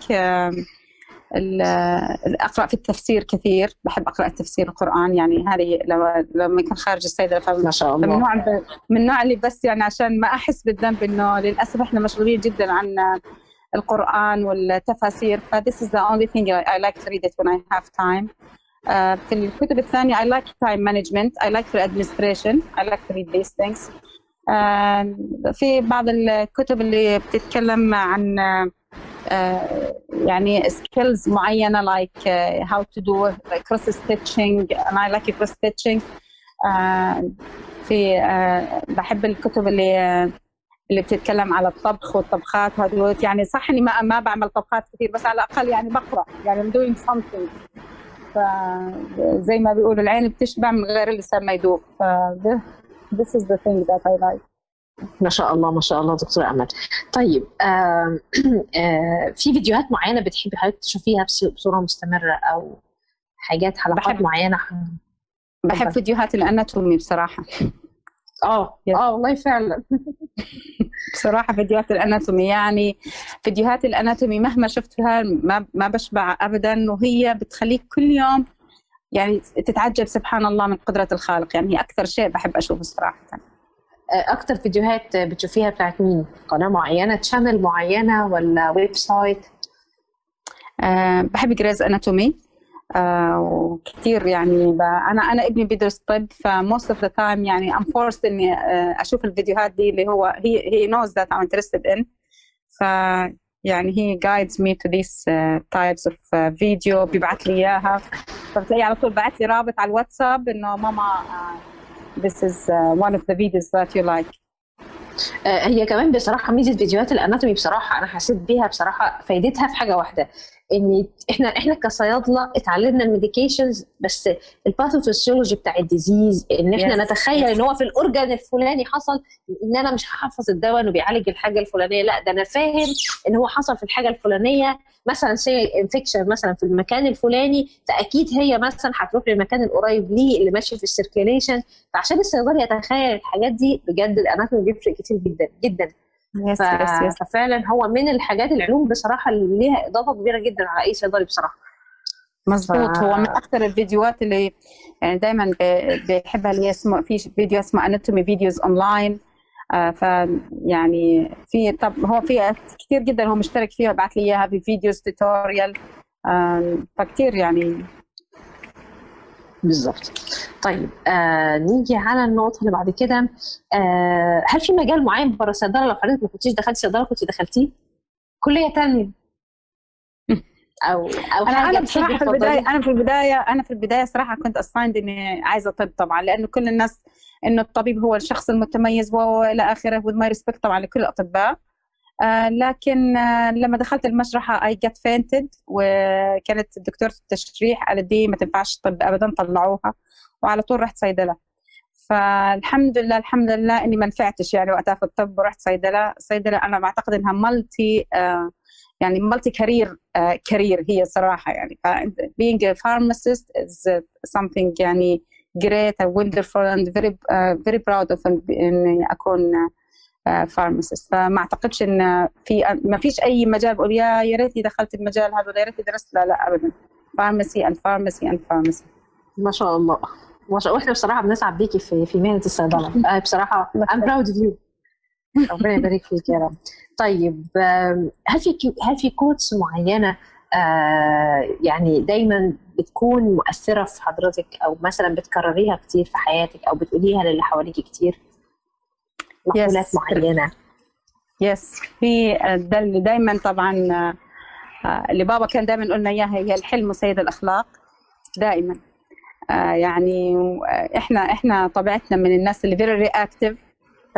اقرا في التفسير كثير بحب اقرا التفسير القران يعني هذه لو- لما يكون خارج الصيدله فمن ما شاء من الله النوع من النوع اللي بس يعني عشان ما احس بالذنب انه للاسف احنا مشغولين جدا عن القران والتفاسير ف this is the only thing I, I like to read it when I have time آه، في الكتب الثانية I like time management I like the administration I like to read these things آه، في بعض الكتب اللي بتتكلم عن آه، يعني skills معينة like uh, how to do cross stitching and I like cross stitching آه، في آه، بحب الكتب اللي اللي بتتكلم على الطبخ والطبخات وهدول يعني صح اني ما ما بعمل طبخات كثير بس على الاقل يعني بقرا يعني I'm doing something فزي ما بيقولوا العين بتشبع من غير اللسان ما يذوق ف this is the thing that I like ما شاء الله ما شاء الله دكتور أمل طيب آم، آه، في فيديوهات معينة بتحبي حضرتك تشوفيها بس- بصورة مستمرة أو حاجات حلقات بحب- معينة بحب اتفضل. فيديوهات الاناتومي بصراحه اه Yes. اه والله فعلا بصراحه فيديوهات الاناتومي يعني فيديوهات الاناتومي مهما شفتها ما ما بشبع ابدا وهي بتخليك كل يوم يعني تتعجب سبحان الله من قدره الخالق يعني هي اكثر شيء بحب اشوفه صراحه آه، أكتر فيديوهات بتشوفيها بتاعت مين؟ قناة معينة تشانل معينة ولا ويب سايت؟ أه بحب جريز اناتومي أه وكثير يعني ب... انا انا ابني بيدرس طب فموست اوف ذا تايم يعني ام فورست اني آه، اشوف الفيديوهات دي اللي هو هي هي نوز ذات ام انترستد ان ف يعني هي guides me to these uh, types of uh, video بيبعث لي اياها فبتلاقي على طول بعث لي رابط على الواتساب انه ماما uh, this is uh, one of the videos that you like آه، هي كمان بصراحه ميزه فيديوهات الاناتومي بصراحه انا حسيت بيها بصراحه فايدتها في حاجه واحده ان احنا احنا كصيادله اتعلمنا الميديكيشنز بس الباثوفيسيولوجي بتاع الديزيز ان احنا Yes, نتخيل yes. ان هو في الاورجان الفلاني حصل ان انا مش هحفظ الدواء انه بيعالج الحاجه الفلانيه لا ده انا فاهم ان هو حصل في الحاجه الفلانيه مثلا سي انفكشن مثلا في المكان الفلاني فاكيد هي مثلا هتروح للمكان القريب ليه اللي ماشي في السيركيليشن فعشان الصيدلي يتخيل الحاجات دي بجد الاناتومي بيفرق كتير جدا جدا yes, ف... yes, yes. ففعلا هو من الحاجات العلوم بصراحه اللي ليها اضافه كبيره جدا على اي صيدلي بصراحه مظبوط ف- هو من اكثر الفيديوهات اللي يعني دائما بحبها اللي هي اسمه في فيديو اسمه اناتومي فيديوز اونلاين ف يعني في طب هو في كثير جدا هو مشترك فيها بعث لي اياها في فيديوز توتوريال فكثير يعني بالظبط طيب آه نيجي على النقطه اللي بعد كده آه هل في مجال معين بره الصيدله لو حضرتك ما كنتيش دخلتي صيدله كنت دخلتيه كليه تانية او او انا حاجه انا بصراحه بتحبي في البدايه تفضليها؟ انا في البدايه انا في البدايه صراحه كنت اسايند اني عايزه طب طبعا لانه كل الناس انه الطبيب هو الشخص المتميز والى اخره with my respect طبعا لكل الاطباء آه لكن آه لما دخلت المشرحه اي جت فينتد وكانت دكتوره التشريح قالت دي ما تنفعش طب ابدا طلعوها وعلى طول رحت صيدله فالحمد لله الحمد لله اني ما نفعتش يعني وقتها في الطب ورحت صيدله صيدله انا بعتقد انها مالتي آه يعني مالتي كارير كارير هي صراحه يعني ف being a pharmacist is uh, something يعني great and wonderful and very uh, very proud of اني اكون uh, pharmacist فما اعتقدش ان في ما فيش اي مجال بقول يا يا ريتني دخلت المجال هذا ولا يا ريتني درست لا لا ابدا pharmacy and pharmacy and pharmacy ما شاء الله ما شاء الله واحنا بصراحه بنسعد بيكي في في مهنه الصيدله آه بصراحه I'm proud of you ربنا يبارك فيك يا رب طيب آم، هل في هل في كوتس معينه آه يعني دايما بتكون مؤثره في حضرتك او مثلا بتكرريها كتير في حياتك او بتقوليها للي حواليكي كتير مقولات Yes. معينه يس في ده اللي دايما طبعا آه، اللي بابا كان دايما قلنا اياها هي الحلم وسيد الاخلاق دائما آه، يعني آه، احنا احنا طبيعتنا من الناس اللي فيري رياكتيف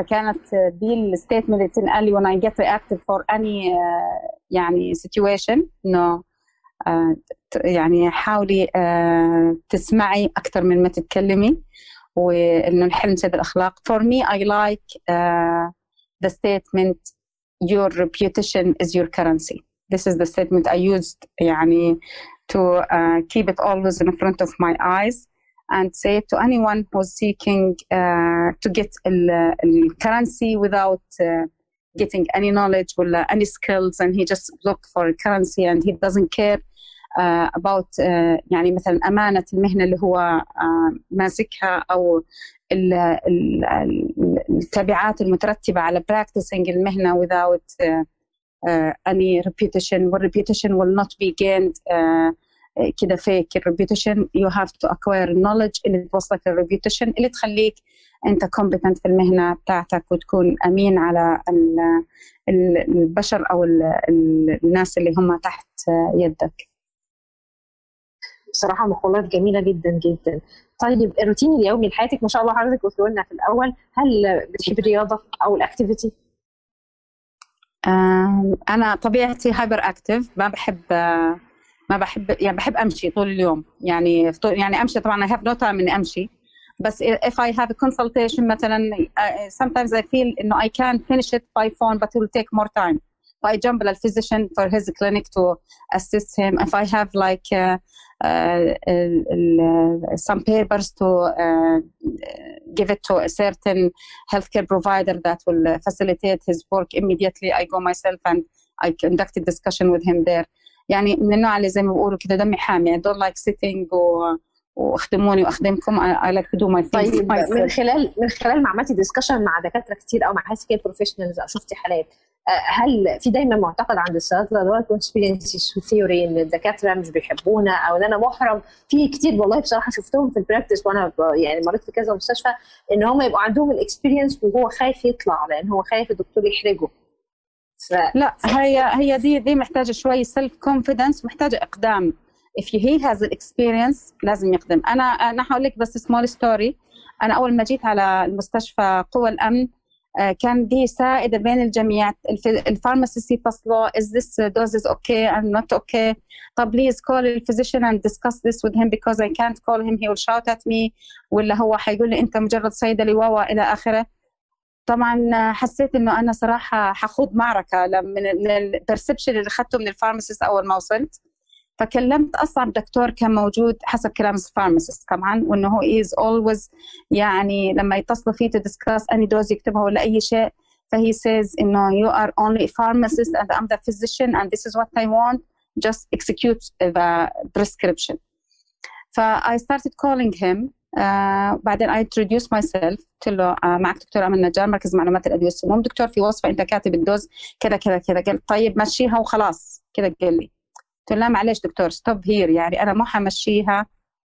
فكانت دي الستيتمنت اللي تنقال لي when I get reactive for any uh, يعني situation انه uh, يعني حاولي uh, تسمعي اكثر من ما تتكلمي وانه نحل نسيب الاخلاق for me I like uh, the statement your reputation is your currency this is the statement I used يعني to uh, keep it always in front of my eyes and say to anyone who's seeking uh, to get the currency without uh, getting any knowledge or any skills and he just look for currency and he doesn't care uh, about uh, يعني مثلا أمانة المهنة اللي هو uh, ماسكها أو ال ال التبعات المترتبة على practicing المهنة without uh, uh, any reputation والreputation will not be gained uh, كده فيك الريبيوتيشن يو هاف تو اكواير النولج اللي توصلك للريبيوتيشن اللي تخليك انت كومبتنت في المهنه بتاعتك وتكون امين على البشر او الناس اللي هم تحت يدك بصراحه مقولات جميله جدا جدا طيب الروتين اليومي لحياتك ما شاء الله حضرتك قلت لنا في الاول هل بتحب الرياضه او الاكتيفيتي انا طبيعتي هايبر اكتف ما بحب ما بحب يعني بحب امشي طول اليوم يعني يعني امشي طبعا I have no time اني امشي بس if I have a consultation مثلا uh, sometimes I feel انه I can finish it by phone but it will take more time I jump to physician for his clinic to assist him if I have like uh, uh, some papers to give it to a certain healthcare provider that will facilitate his work immediately I go myself and I conduct a discussion with him there يعني من النوع اللي زي ما بيقولوا كده دمي حامي I don't like sitting و... واخدموني واخدمكم I like to do my things طيب من خلال من خلال ما عملتي ديسكشن مع دكاتره كتير او مع هيلث كير بروفيشنالز او شفتي حالات هل في دايما معتقد عند الصيادله اللي هو كونسبيرنسي ثيوري ان الدكاتره مش بيحبونا او ان انا محرم في كتير والله بصراحه شفتهم في البراكتس وانا يعني مريت في كذا مستشفى ان هم يبقوا عندهم الاكسبيرينس وهو خايف يطلع لان هو خايف الدكتور يحرجه ف... لا هي هي دي دي محتاجه شوي سيلف كونفيدنس محتاجه اقدام if he has an experience لازم يقدم انا انا هقول لك بس سمول ستوري انا اول ما جيت على المستشفى قوى الامن كان دي سائده بين الجميع الفارماسيست يتصلوا is this doses okay and not okay طب please call the physician and discuss this with him because I can't call him he will shout at me ولا هو حيقول لي انت مجرد صيدلي واوا الى اخره طبعا حسيت انه انا صراحه حخوض معركه من البرسبشن اللي اخذته من الفارماسيست اول ما وصلت فكلمت اصعب دكتور كان موجود حسب كلام الفارماسيست طبعا وانه هو از اولويز يعني لما يتصلوا فيه تو ديسكاس اني دوز يكتبها ولا اي شيء فهي says انه you are only a pharmacist and I'm the physician and this is what I want just execute the prescription ف I started calling him آه بعدين I introduced myself قلت له آه معك دكتور أمل نجار مركز معلومات الأدوية السموم دكتور في وصفة أنت كاتب الدوز كذا كذا كذا قال طيب مشيها وخلاص كذا قال لي قلت له لا معلش دكتور ستوب هير يعني أنا مو حمشيها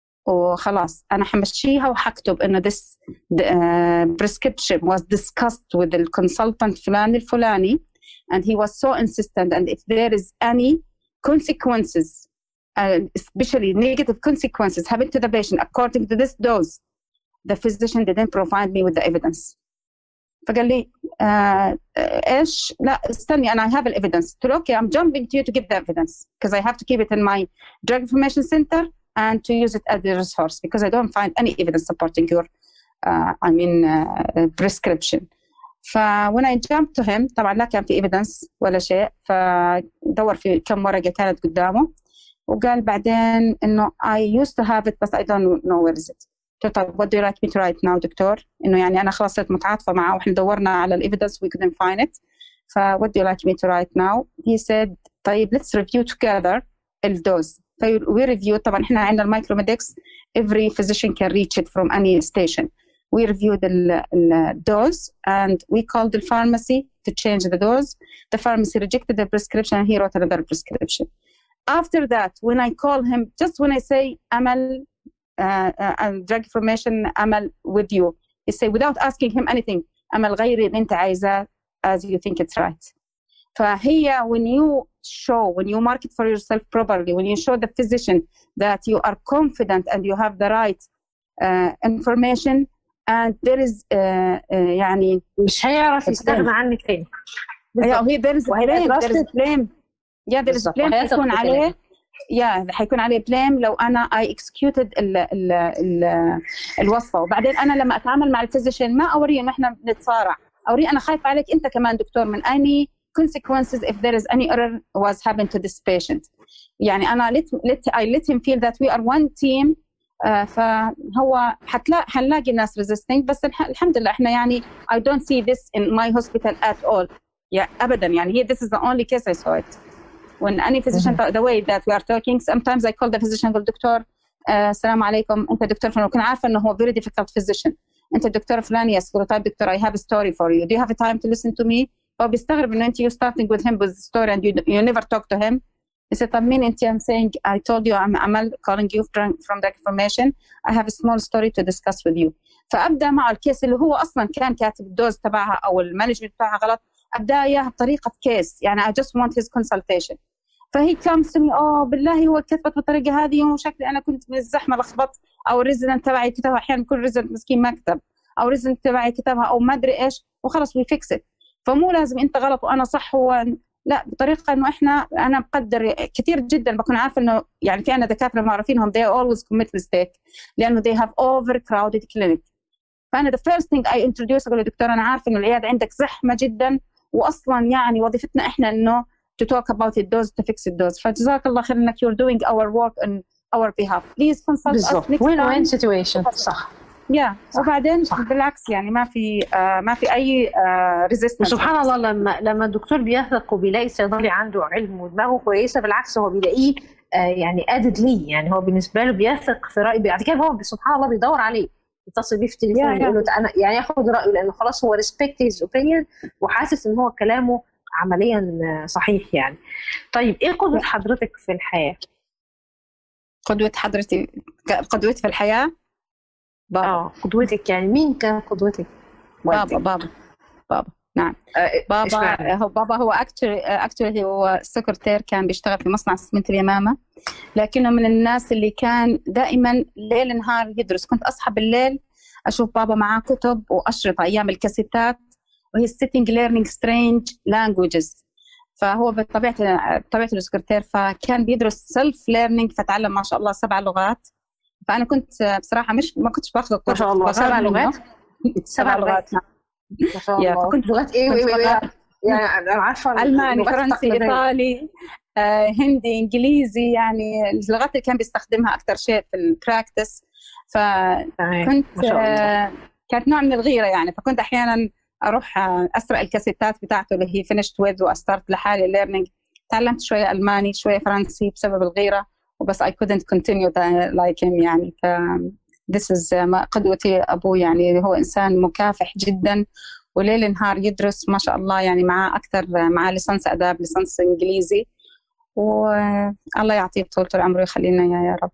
وخلاص أنا حمشيها وحكتب إنه this uh, prescription was discussed with the consultant فلان الفلاني and he was so insistent and if there is any consequences uh, especially negative consequences happen to the patient according to this dose, the physician didn't provide me with the evidence. فقال لي آه ايش؟ لا استني انا I have the evidence. قلت له okay I'm jumping to you to get the evidence because I have to keep it in my drug information center and to use it as a resource because I don't find any evidence supporting your uh, I mean uh, prescription. ف when I jumped to him طبعا لا كان في evidence ولا شيء فدور في كم ورقة كانت قدامه وقال بعدين انه I used to have it but I don't know where is it قلت له طيب what do you like me to write now دكتور انه يعني انا خلاص صرت متعاطفه معه واحنا دورنا على الايفيدنس we couldn't find it ف what do you like me to write now he said طيب let's review together الدوز في we review طبعا احنا عندنا المايكروميدكس every physician can reach it from any station we reviewed the, the dose and we called the pharmacy to change the dose the pharmacy rejected the prescription and he wrote another prescription after that, when I call him, just when I say Amal, uh, uh, drug information, Amal with you, he say without asking him anything, Amal غيري اللي أنت عايزاه as you think it's right. فهي when you show, when you market for yourself properly, when you show the physician that you are confident and you have the right uh, information, and there is uh, uh, يعني مش هيعرف يستغنى عنك تاني yeah, هي there is وهيبقى blame there is trusted. blame yeah there is بالظبط. blame وهيثق حيكون في عليه كلامك. يا حيكون عليه بليم لو انا I executed ال ال ال الوصفه وبعدين انا لما اتعامل مع الفيزيشن ما اوريه انه احنا بنتصارع اوريه انا خايف عليك انت كمان دكتور من any consequences if there is any error was happened to this patient يعني انا let, let I let him feel that we are one team آه، فهو حتلاقي حنلاقي ناس resisting بس الح- الحمد لله احنا يعني I don't see this in my hospital at all yeah, ابدا يعني هي this is the only case I saw it when any physician the way that we are talking sometimes I call the physician اقول دكتور آه السلام عليكم انت دكتور فلان وكنت عارفه انه هو very difficult physician انت الدكتور فلان yes قلت طيب دكتور I have a story for you do you have a time to listen to me هو بيستغرب انه انت you starting with him with the story and you, you never talk to him he said طب مين انت I'm saying I told you I'm Amal calling you from, from the information I have a small story to discuss with you فابدا معه الكيس اللي هو اصلا كان كاتب الدوز تبعها او المانجمنت بتاعها غلط ابدا اياها بطريقه كيس يعني I just want his consultation فهي comes to me اه بالله هو كتبت بالطريقه هذه وشكلي انا كنت من الزحمه لخبطت او الريزدنت تبعي كتبها احيانا كل ريزدنت مسكين ما كتب او ريزدنت تبعي كتبها او ما ادري ايش وخلص وي فيكس فمو لازم انت غلط وانا صح هو لا بطريقه انه احنا انا بقدر كثير جدا بكون عارفه انه يعني في عندنا دكاتره معروفينهم they always commit mistake لانه they have overcrowded clinic فانا the first thing I introduce اقول له دكتور انا عارفه انه العياده عندك زحمه جدا واصلا يعني وظيفتنا احنا انه to talk about it dose to fix it dose فجزاك الله خير انك you're doing our work on our behalf please consult us بالظبط next وين وين time سيتويشن صح yeah. صح. وبعدين صح. بالعكس يعني ما في آه ما في اي آه resistance وسبحان الله لما لما الدكتور بيثق وبيلاقي الصيدلي عنده علم ودماغه كويسه بالعكس هو بيلاقيه آه يعني ادد ليه يعني هو بالنسبه له بيثق في راي بعد كده هو سبحان الله بيدور عليه يتصل بيه في التليفون Yeah, يقول له انا يعني ياخد رايه لانه خلاص هو ريسبكت هيز اوبينيون وحاسس ان هو كلامه عمليا آه، صحيح يعني طيب ايه قدوه حضرتك في الحياه؟ قدوة حضرتي ك- قدوتي في الحياة بابا اه قدوتك يعني مين كان قدوتك؟ بابا والدك. بابا بابا نعم آه، بابا إشمعنى؟ هو بابا هو اكتشلي اكتشلي هو سكرتير كان بيشتغل في مصنع اسمنت اليمامة لكنه من الناس اللي كان دائما ليل نهار يدرس كنت اصحى بالليل اشوف بابا معاه كتب واشرطة ايام الكاسيتات وهي sitting learning strange languages فهو بطبيعته بطبيعته السكرتير فكان بيدرس سيلف ليرنينج فتعلم ما شاء الله سبع لغات فانا كنت بصراحه مش ما كنتش باخذ ما شاء الله سبع لغات سبع لغات نعم. ما شاء يا، الله فكنت- لغات ايه كنت وإيه وإيه؟ بقرأ يعني انا عارفه الماني اللغات فرنسي التقليدية. ايطالي آه، هندي انجليزي يعني اللغات اللي كان بيستخدمها اكثر شيء في البراكتس فكنت تمام ما شاء الله آه، كانت نوع من الغيره يعني فكنت احيانا اروح آه، اسرق الكاسيتات بتاعته اللي هي فينيشت ويز واستارت لحالي ليرنينج تعلمت شويه الماني شويه فرنسي بسبب الغيره وبس I couldn't continue that like him يعني ف this is ما قدوتي ابوي يعني هو انسان مكافح جدا وليل نهار يدرس ما شاء الله يعني معاه اكثر معاه ليسانس اداب ليسانس انجليزي والله يعطيه طول العمر ويخلينا اياه يا رب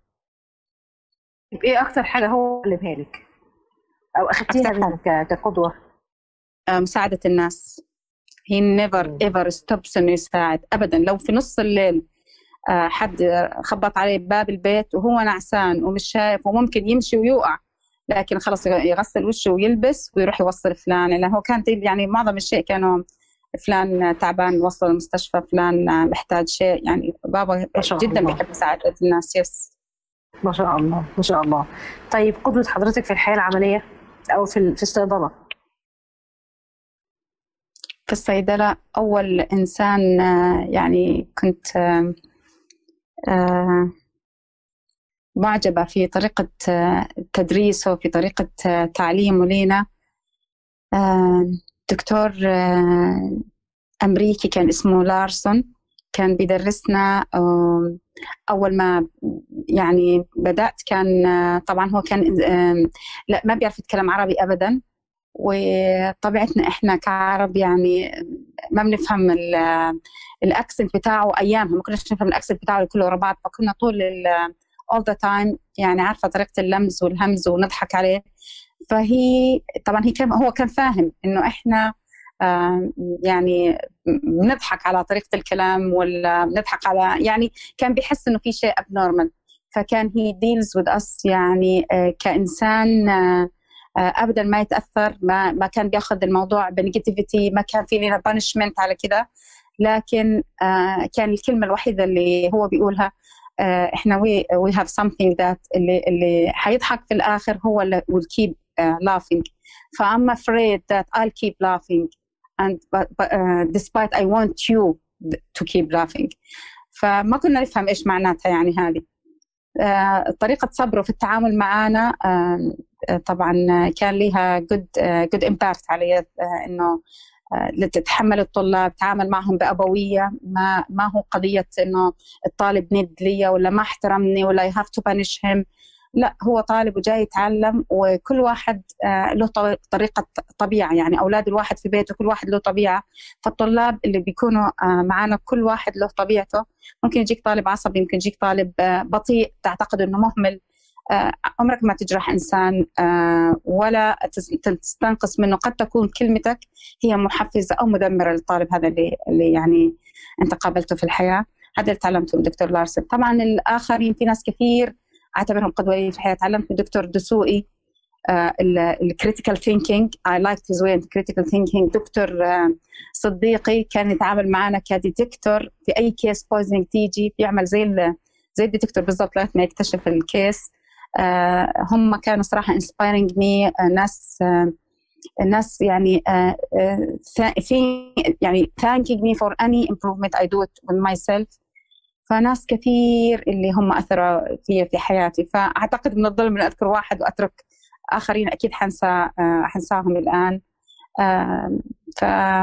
طيب ايه اكتر حاجه هو علمها لك او اخذتيها أكتر منه ك- كقدوه آه، مساعدة الناس he never مم. ever stops انه يساعد ابدا لو في نص الليل آه، حد خبط عليه باب البيت وهو نعسان ومش شايف وممكن يمشي ويوقع لكن خلص يغسل وشه ويلبس ويروح يوصل فلان لانه هو كان يعني معظم الشيء كانوا فلان تعبان وصل المستشفى فلان محتاج شيء يعني بابا ما شاء جدا الله. بيحب مساعدة الناس يس ما شاء الله ما شاء الله طيب قدوه حضرتك في الحياه العمليه او في ال- في الصيدله في الصيدلة أول إنسان آه، يعني كنت آه، آه، معجبة في طريقة آه، تدريسه في طريقة آه، تعليمه لينا آه، دكتور آه، أمريكي كان اسمه لارسون كان بيدرسنا آه، أول ما يعني بدأت كان آه، طبعا هو كان آه، لا ما بيعرف يتكلم عربي أبدا وطبيعتنا احنا كعرب يعني ما بنفهم ال- الاكسنت بتاعه ايامها ما كناش نفهم الاكسنت بتاعه كله ورا بعض فكنا طول ال all the time يعني عارفه طريقه اللمز والهمز ونضحك عليه فهي طبعا هي كان هو كان فاهم انه احنا آه، يعني بنضحك على طريقه الكلام ولا بنضحك على يعني كان بيحس انه في شيء abnormal فكان he deals with us يعني آه، كانسان آه، ابدا ما يتاثر ما ما كان بياخذ الموضوع بنيجاتيفيتي ما كان في لنا بانشمنت على كده لكن كان الكلمه الوحيده اللي هو بيقولها احنا وي وي هاف something ذات اللي اللي حيضحك في الاخر هو اللي will keep uh, laughing ف I'm afraid that I'll keep laughing and but, but, uh, despite I want you to keep laughing فما كنا نفهم ايش معناتها يعني هذه uh, طريقة صبره في التعامل معنا uh, طبعا كان لها good uh, good impact علي انه تتحمل الطلاب تعامل معهم بأبوية ما ما هو قضية إنه الطالب ند لي ولا ما احترمني ولا I have to punish him لا هو طالب وجاي يتعلم وكل واحد له طريقة طبيعة يعني أولاد الواحد في بيته كل واحد له طبيعة فالطلاب اللي بيكونوا معانا كل واحد له طبيعته ممكن يجيك طالب عصبي ممكن يجيك طالب بطيء تعتقد إنه مهمل عمرك ما تجرح إنسان ولا تستنقص منه قد تكون كلمتك هي محفزة أو مدمرة للطالب هذا اللي, اللي يعني أنت قابلته في الحياة هذا اللي تعلمته من دكتور لارسن طبعا الآخرين في ناس كثير أعتبرهم قدوة لي في الحياة تعلمت من دكتور دسوقي الكريتيكال ثينكينج اي لايك هيز واي كريتيكال ثينكينج دكتور صديقي كان يتعامل معنا كديتكتور في اي كيس بويزنينج تيجي بيعمل زي زي الديتكتور بالضبط لغايه ما يكتشف الكيس Uh, هم كانوا صراحة inspiring me uh, ناس uh, الناس يعني في يعني thanking me for any improvement I do it with myself فناس كثير اللي هم أثروا في في حياتي فأعتقد من الظلم أن أذكر واحد وأترك آخرين أكيد حنسى حنساهم الآن ف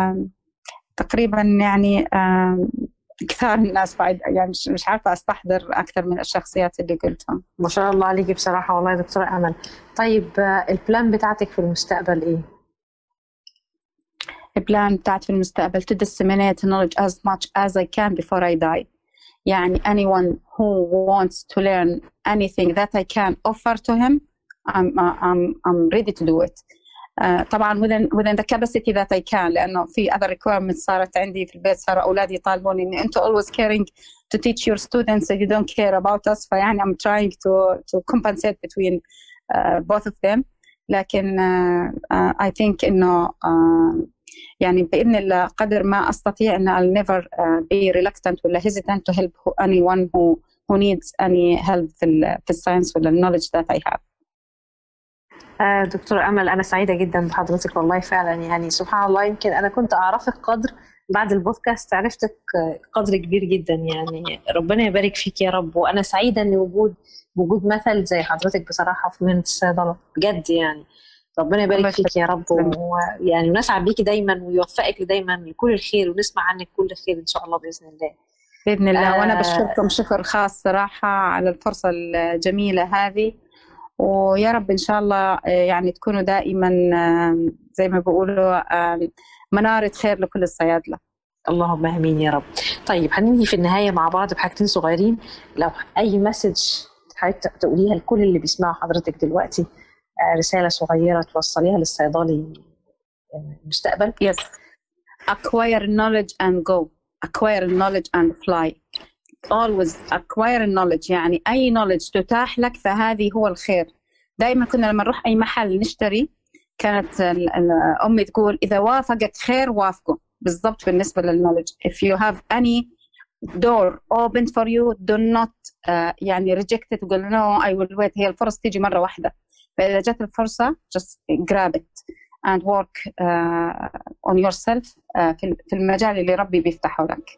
تقريبا يعني كثار الناس بعد يعني مش, مش عارفه استحضر اكثر من الشخصيات اللي قلتهم ما شاء الله عليكي بصراحه والله يا دكتوره امل طيب البلان بتاعتك في المستقبل ايه البلان بتاعتي في المستقبل to disseminate knowledge as much as I can before I die يعني anyone who wants to learn anything that I can offer to him I'm, I'm, I'm ready to do it Uh, طبعا within, within the capacity that I can لأنه في other requirements صارت عندي في البيت صاروا أولادي يطالبوني إن أنتوا always caring to teach your students and you don't care about us فيعني I'm trying to, to compensate between uh, both of them لكن uh, I think إنه يعني بإذن الله قدر ما أستطيع إن I'll never be reluctant ولا hesitant to help anyone who, who needs any help في, ال, في الساينس ولا knowledge that I have دكتورة أمل أنا سعيدة جدا بحضرتك والله فعلا يعني سبحان الله يمكن أنا كنت أعرفك قدر بعد البودكاست عرفتك قدر كبير جدا يعني ربنا يبارك فيك يا رب وأنا سعيدة إن وجود وجود مثل زي حضرتك بصراحة في مهنة الصيدلة بجد يعني ربنا يبارك فيك يا رب ويعني ونسعد بيكي دايما ويوفقك دايما لكل الخير ونسمع عنك كل خير إن شاء الله بإذن الله بإذن الله آه وأنا بشكركم شكر خاص صراحة على الفرصة الجميلة هذه ويا رب ان شاء الله يعني تكونوا دائما زي ما بيقولوا منارة خير لكل الصيادلة اللهم امين يا رب طيب هننهي في النهايه مع بعض بحاجتين صغيرين لو اي مسج حضرتك تقوليها لكل اللي بيسمعوا حضرتك دلوقتي رساله صغيره توصليها للصيدلي المستقبل yes acquire knowledge and go acquire knowledge and fly always acquire knowledge يعني أي knowledge تتاح لك فهذه هو الخير دائما كنا لما نروح أي محل نشتري كانت أمي تقول إذا وافقك خير وافقه بالضبط بالنسبة للنولج if you have any door opened for you do not uh, يعني reject it تقول no I will wait هي الفرص تيجي مرة واحدة فإذا جت الفرصة just grab it and work uh, on yourself uh, في المجال اللي ربي بيفتحه لك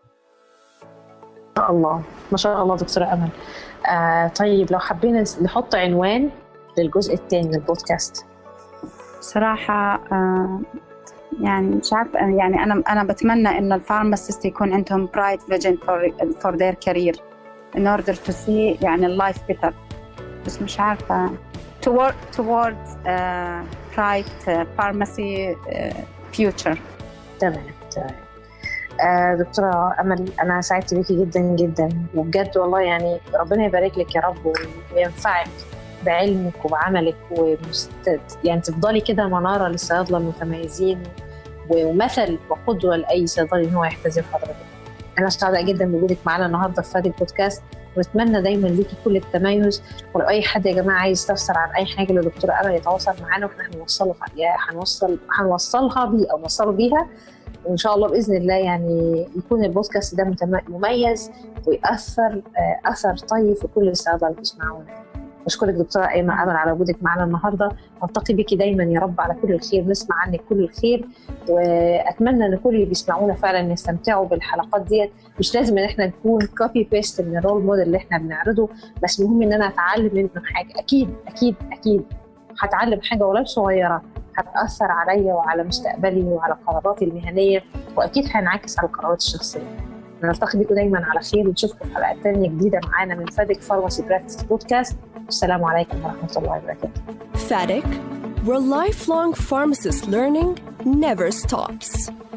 ما شاء الله ما شاء الله دكتورة أمل آه طيب لو حبينا نحط عنوان للجزء الثاني من البودكاست صراحة آه يعني مش عارفة يعني أنا أنا بتمنى إن الفارماسيست يكون عندهم برايت فيجن فور فور ذير كارير in order to see يعني اللايف better بس مش عارفة toward towards uh, bright uh, pharmacy uh, future تمام تمام آه دكتورة أمل أنا سعدت بيكي جدا جدا وبجد والله يعني ربنا يبارك لك يا رب وينفعك بعلمك وبعملك ومست... يعني تفضلي كده منارة للصيادلة المتميزين ومثل وقدوة لأي صيدلي إن هو يحتذي بحضرتك انا سعيده جدا بوجودك معانا النهارده في فادي بودكاست ونتمنى دايما ليكي كل التميز ولو اي حد يا جماعه عايز يستفسر عن اي حاجه للدكتوره امل يتواصل معانا واحنا هنوصله هنوصل هنوصلها بيه او نوصله بيها وان شاء الله باذن الله يعني يكون البودكاست ده مميز ويأثر اثر طيب في كل الصيادله اللي بيسمعونا بشكرك دكتورة أيمن أمل على وجودك معنا النهاردة نلتقي بيكي دايما يا رب على كل الخير نسمع عنك كل الخير وأتمنى أن كل اللي بيسمعونا فعلا يستمتعوا بالحلقات ديت مش لازم أن احنا نكون كوبي بيست من الرول موديل اللي احنا بنعرضه بس مهم أن أنا أتعلم منهم حاجة أكيد أكيد أكيد هتعلم حاجة ولو صغيرة هتأثر عليا وعلى مستقبلي وعلى قراراتي المهنية وأكيد هينعكس على القرارات الشخصية نلتقي بكم دايما على خير ونشوفكم في حلقات تانية جديدة معانا من فادك فارماسي براكتس بودكاست والسلام عليكم ورحمة الله وبركاته FADIC, where lifelong pharmacist learning never stops.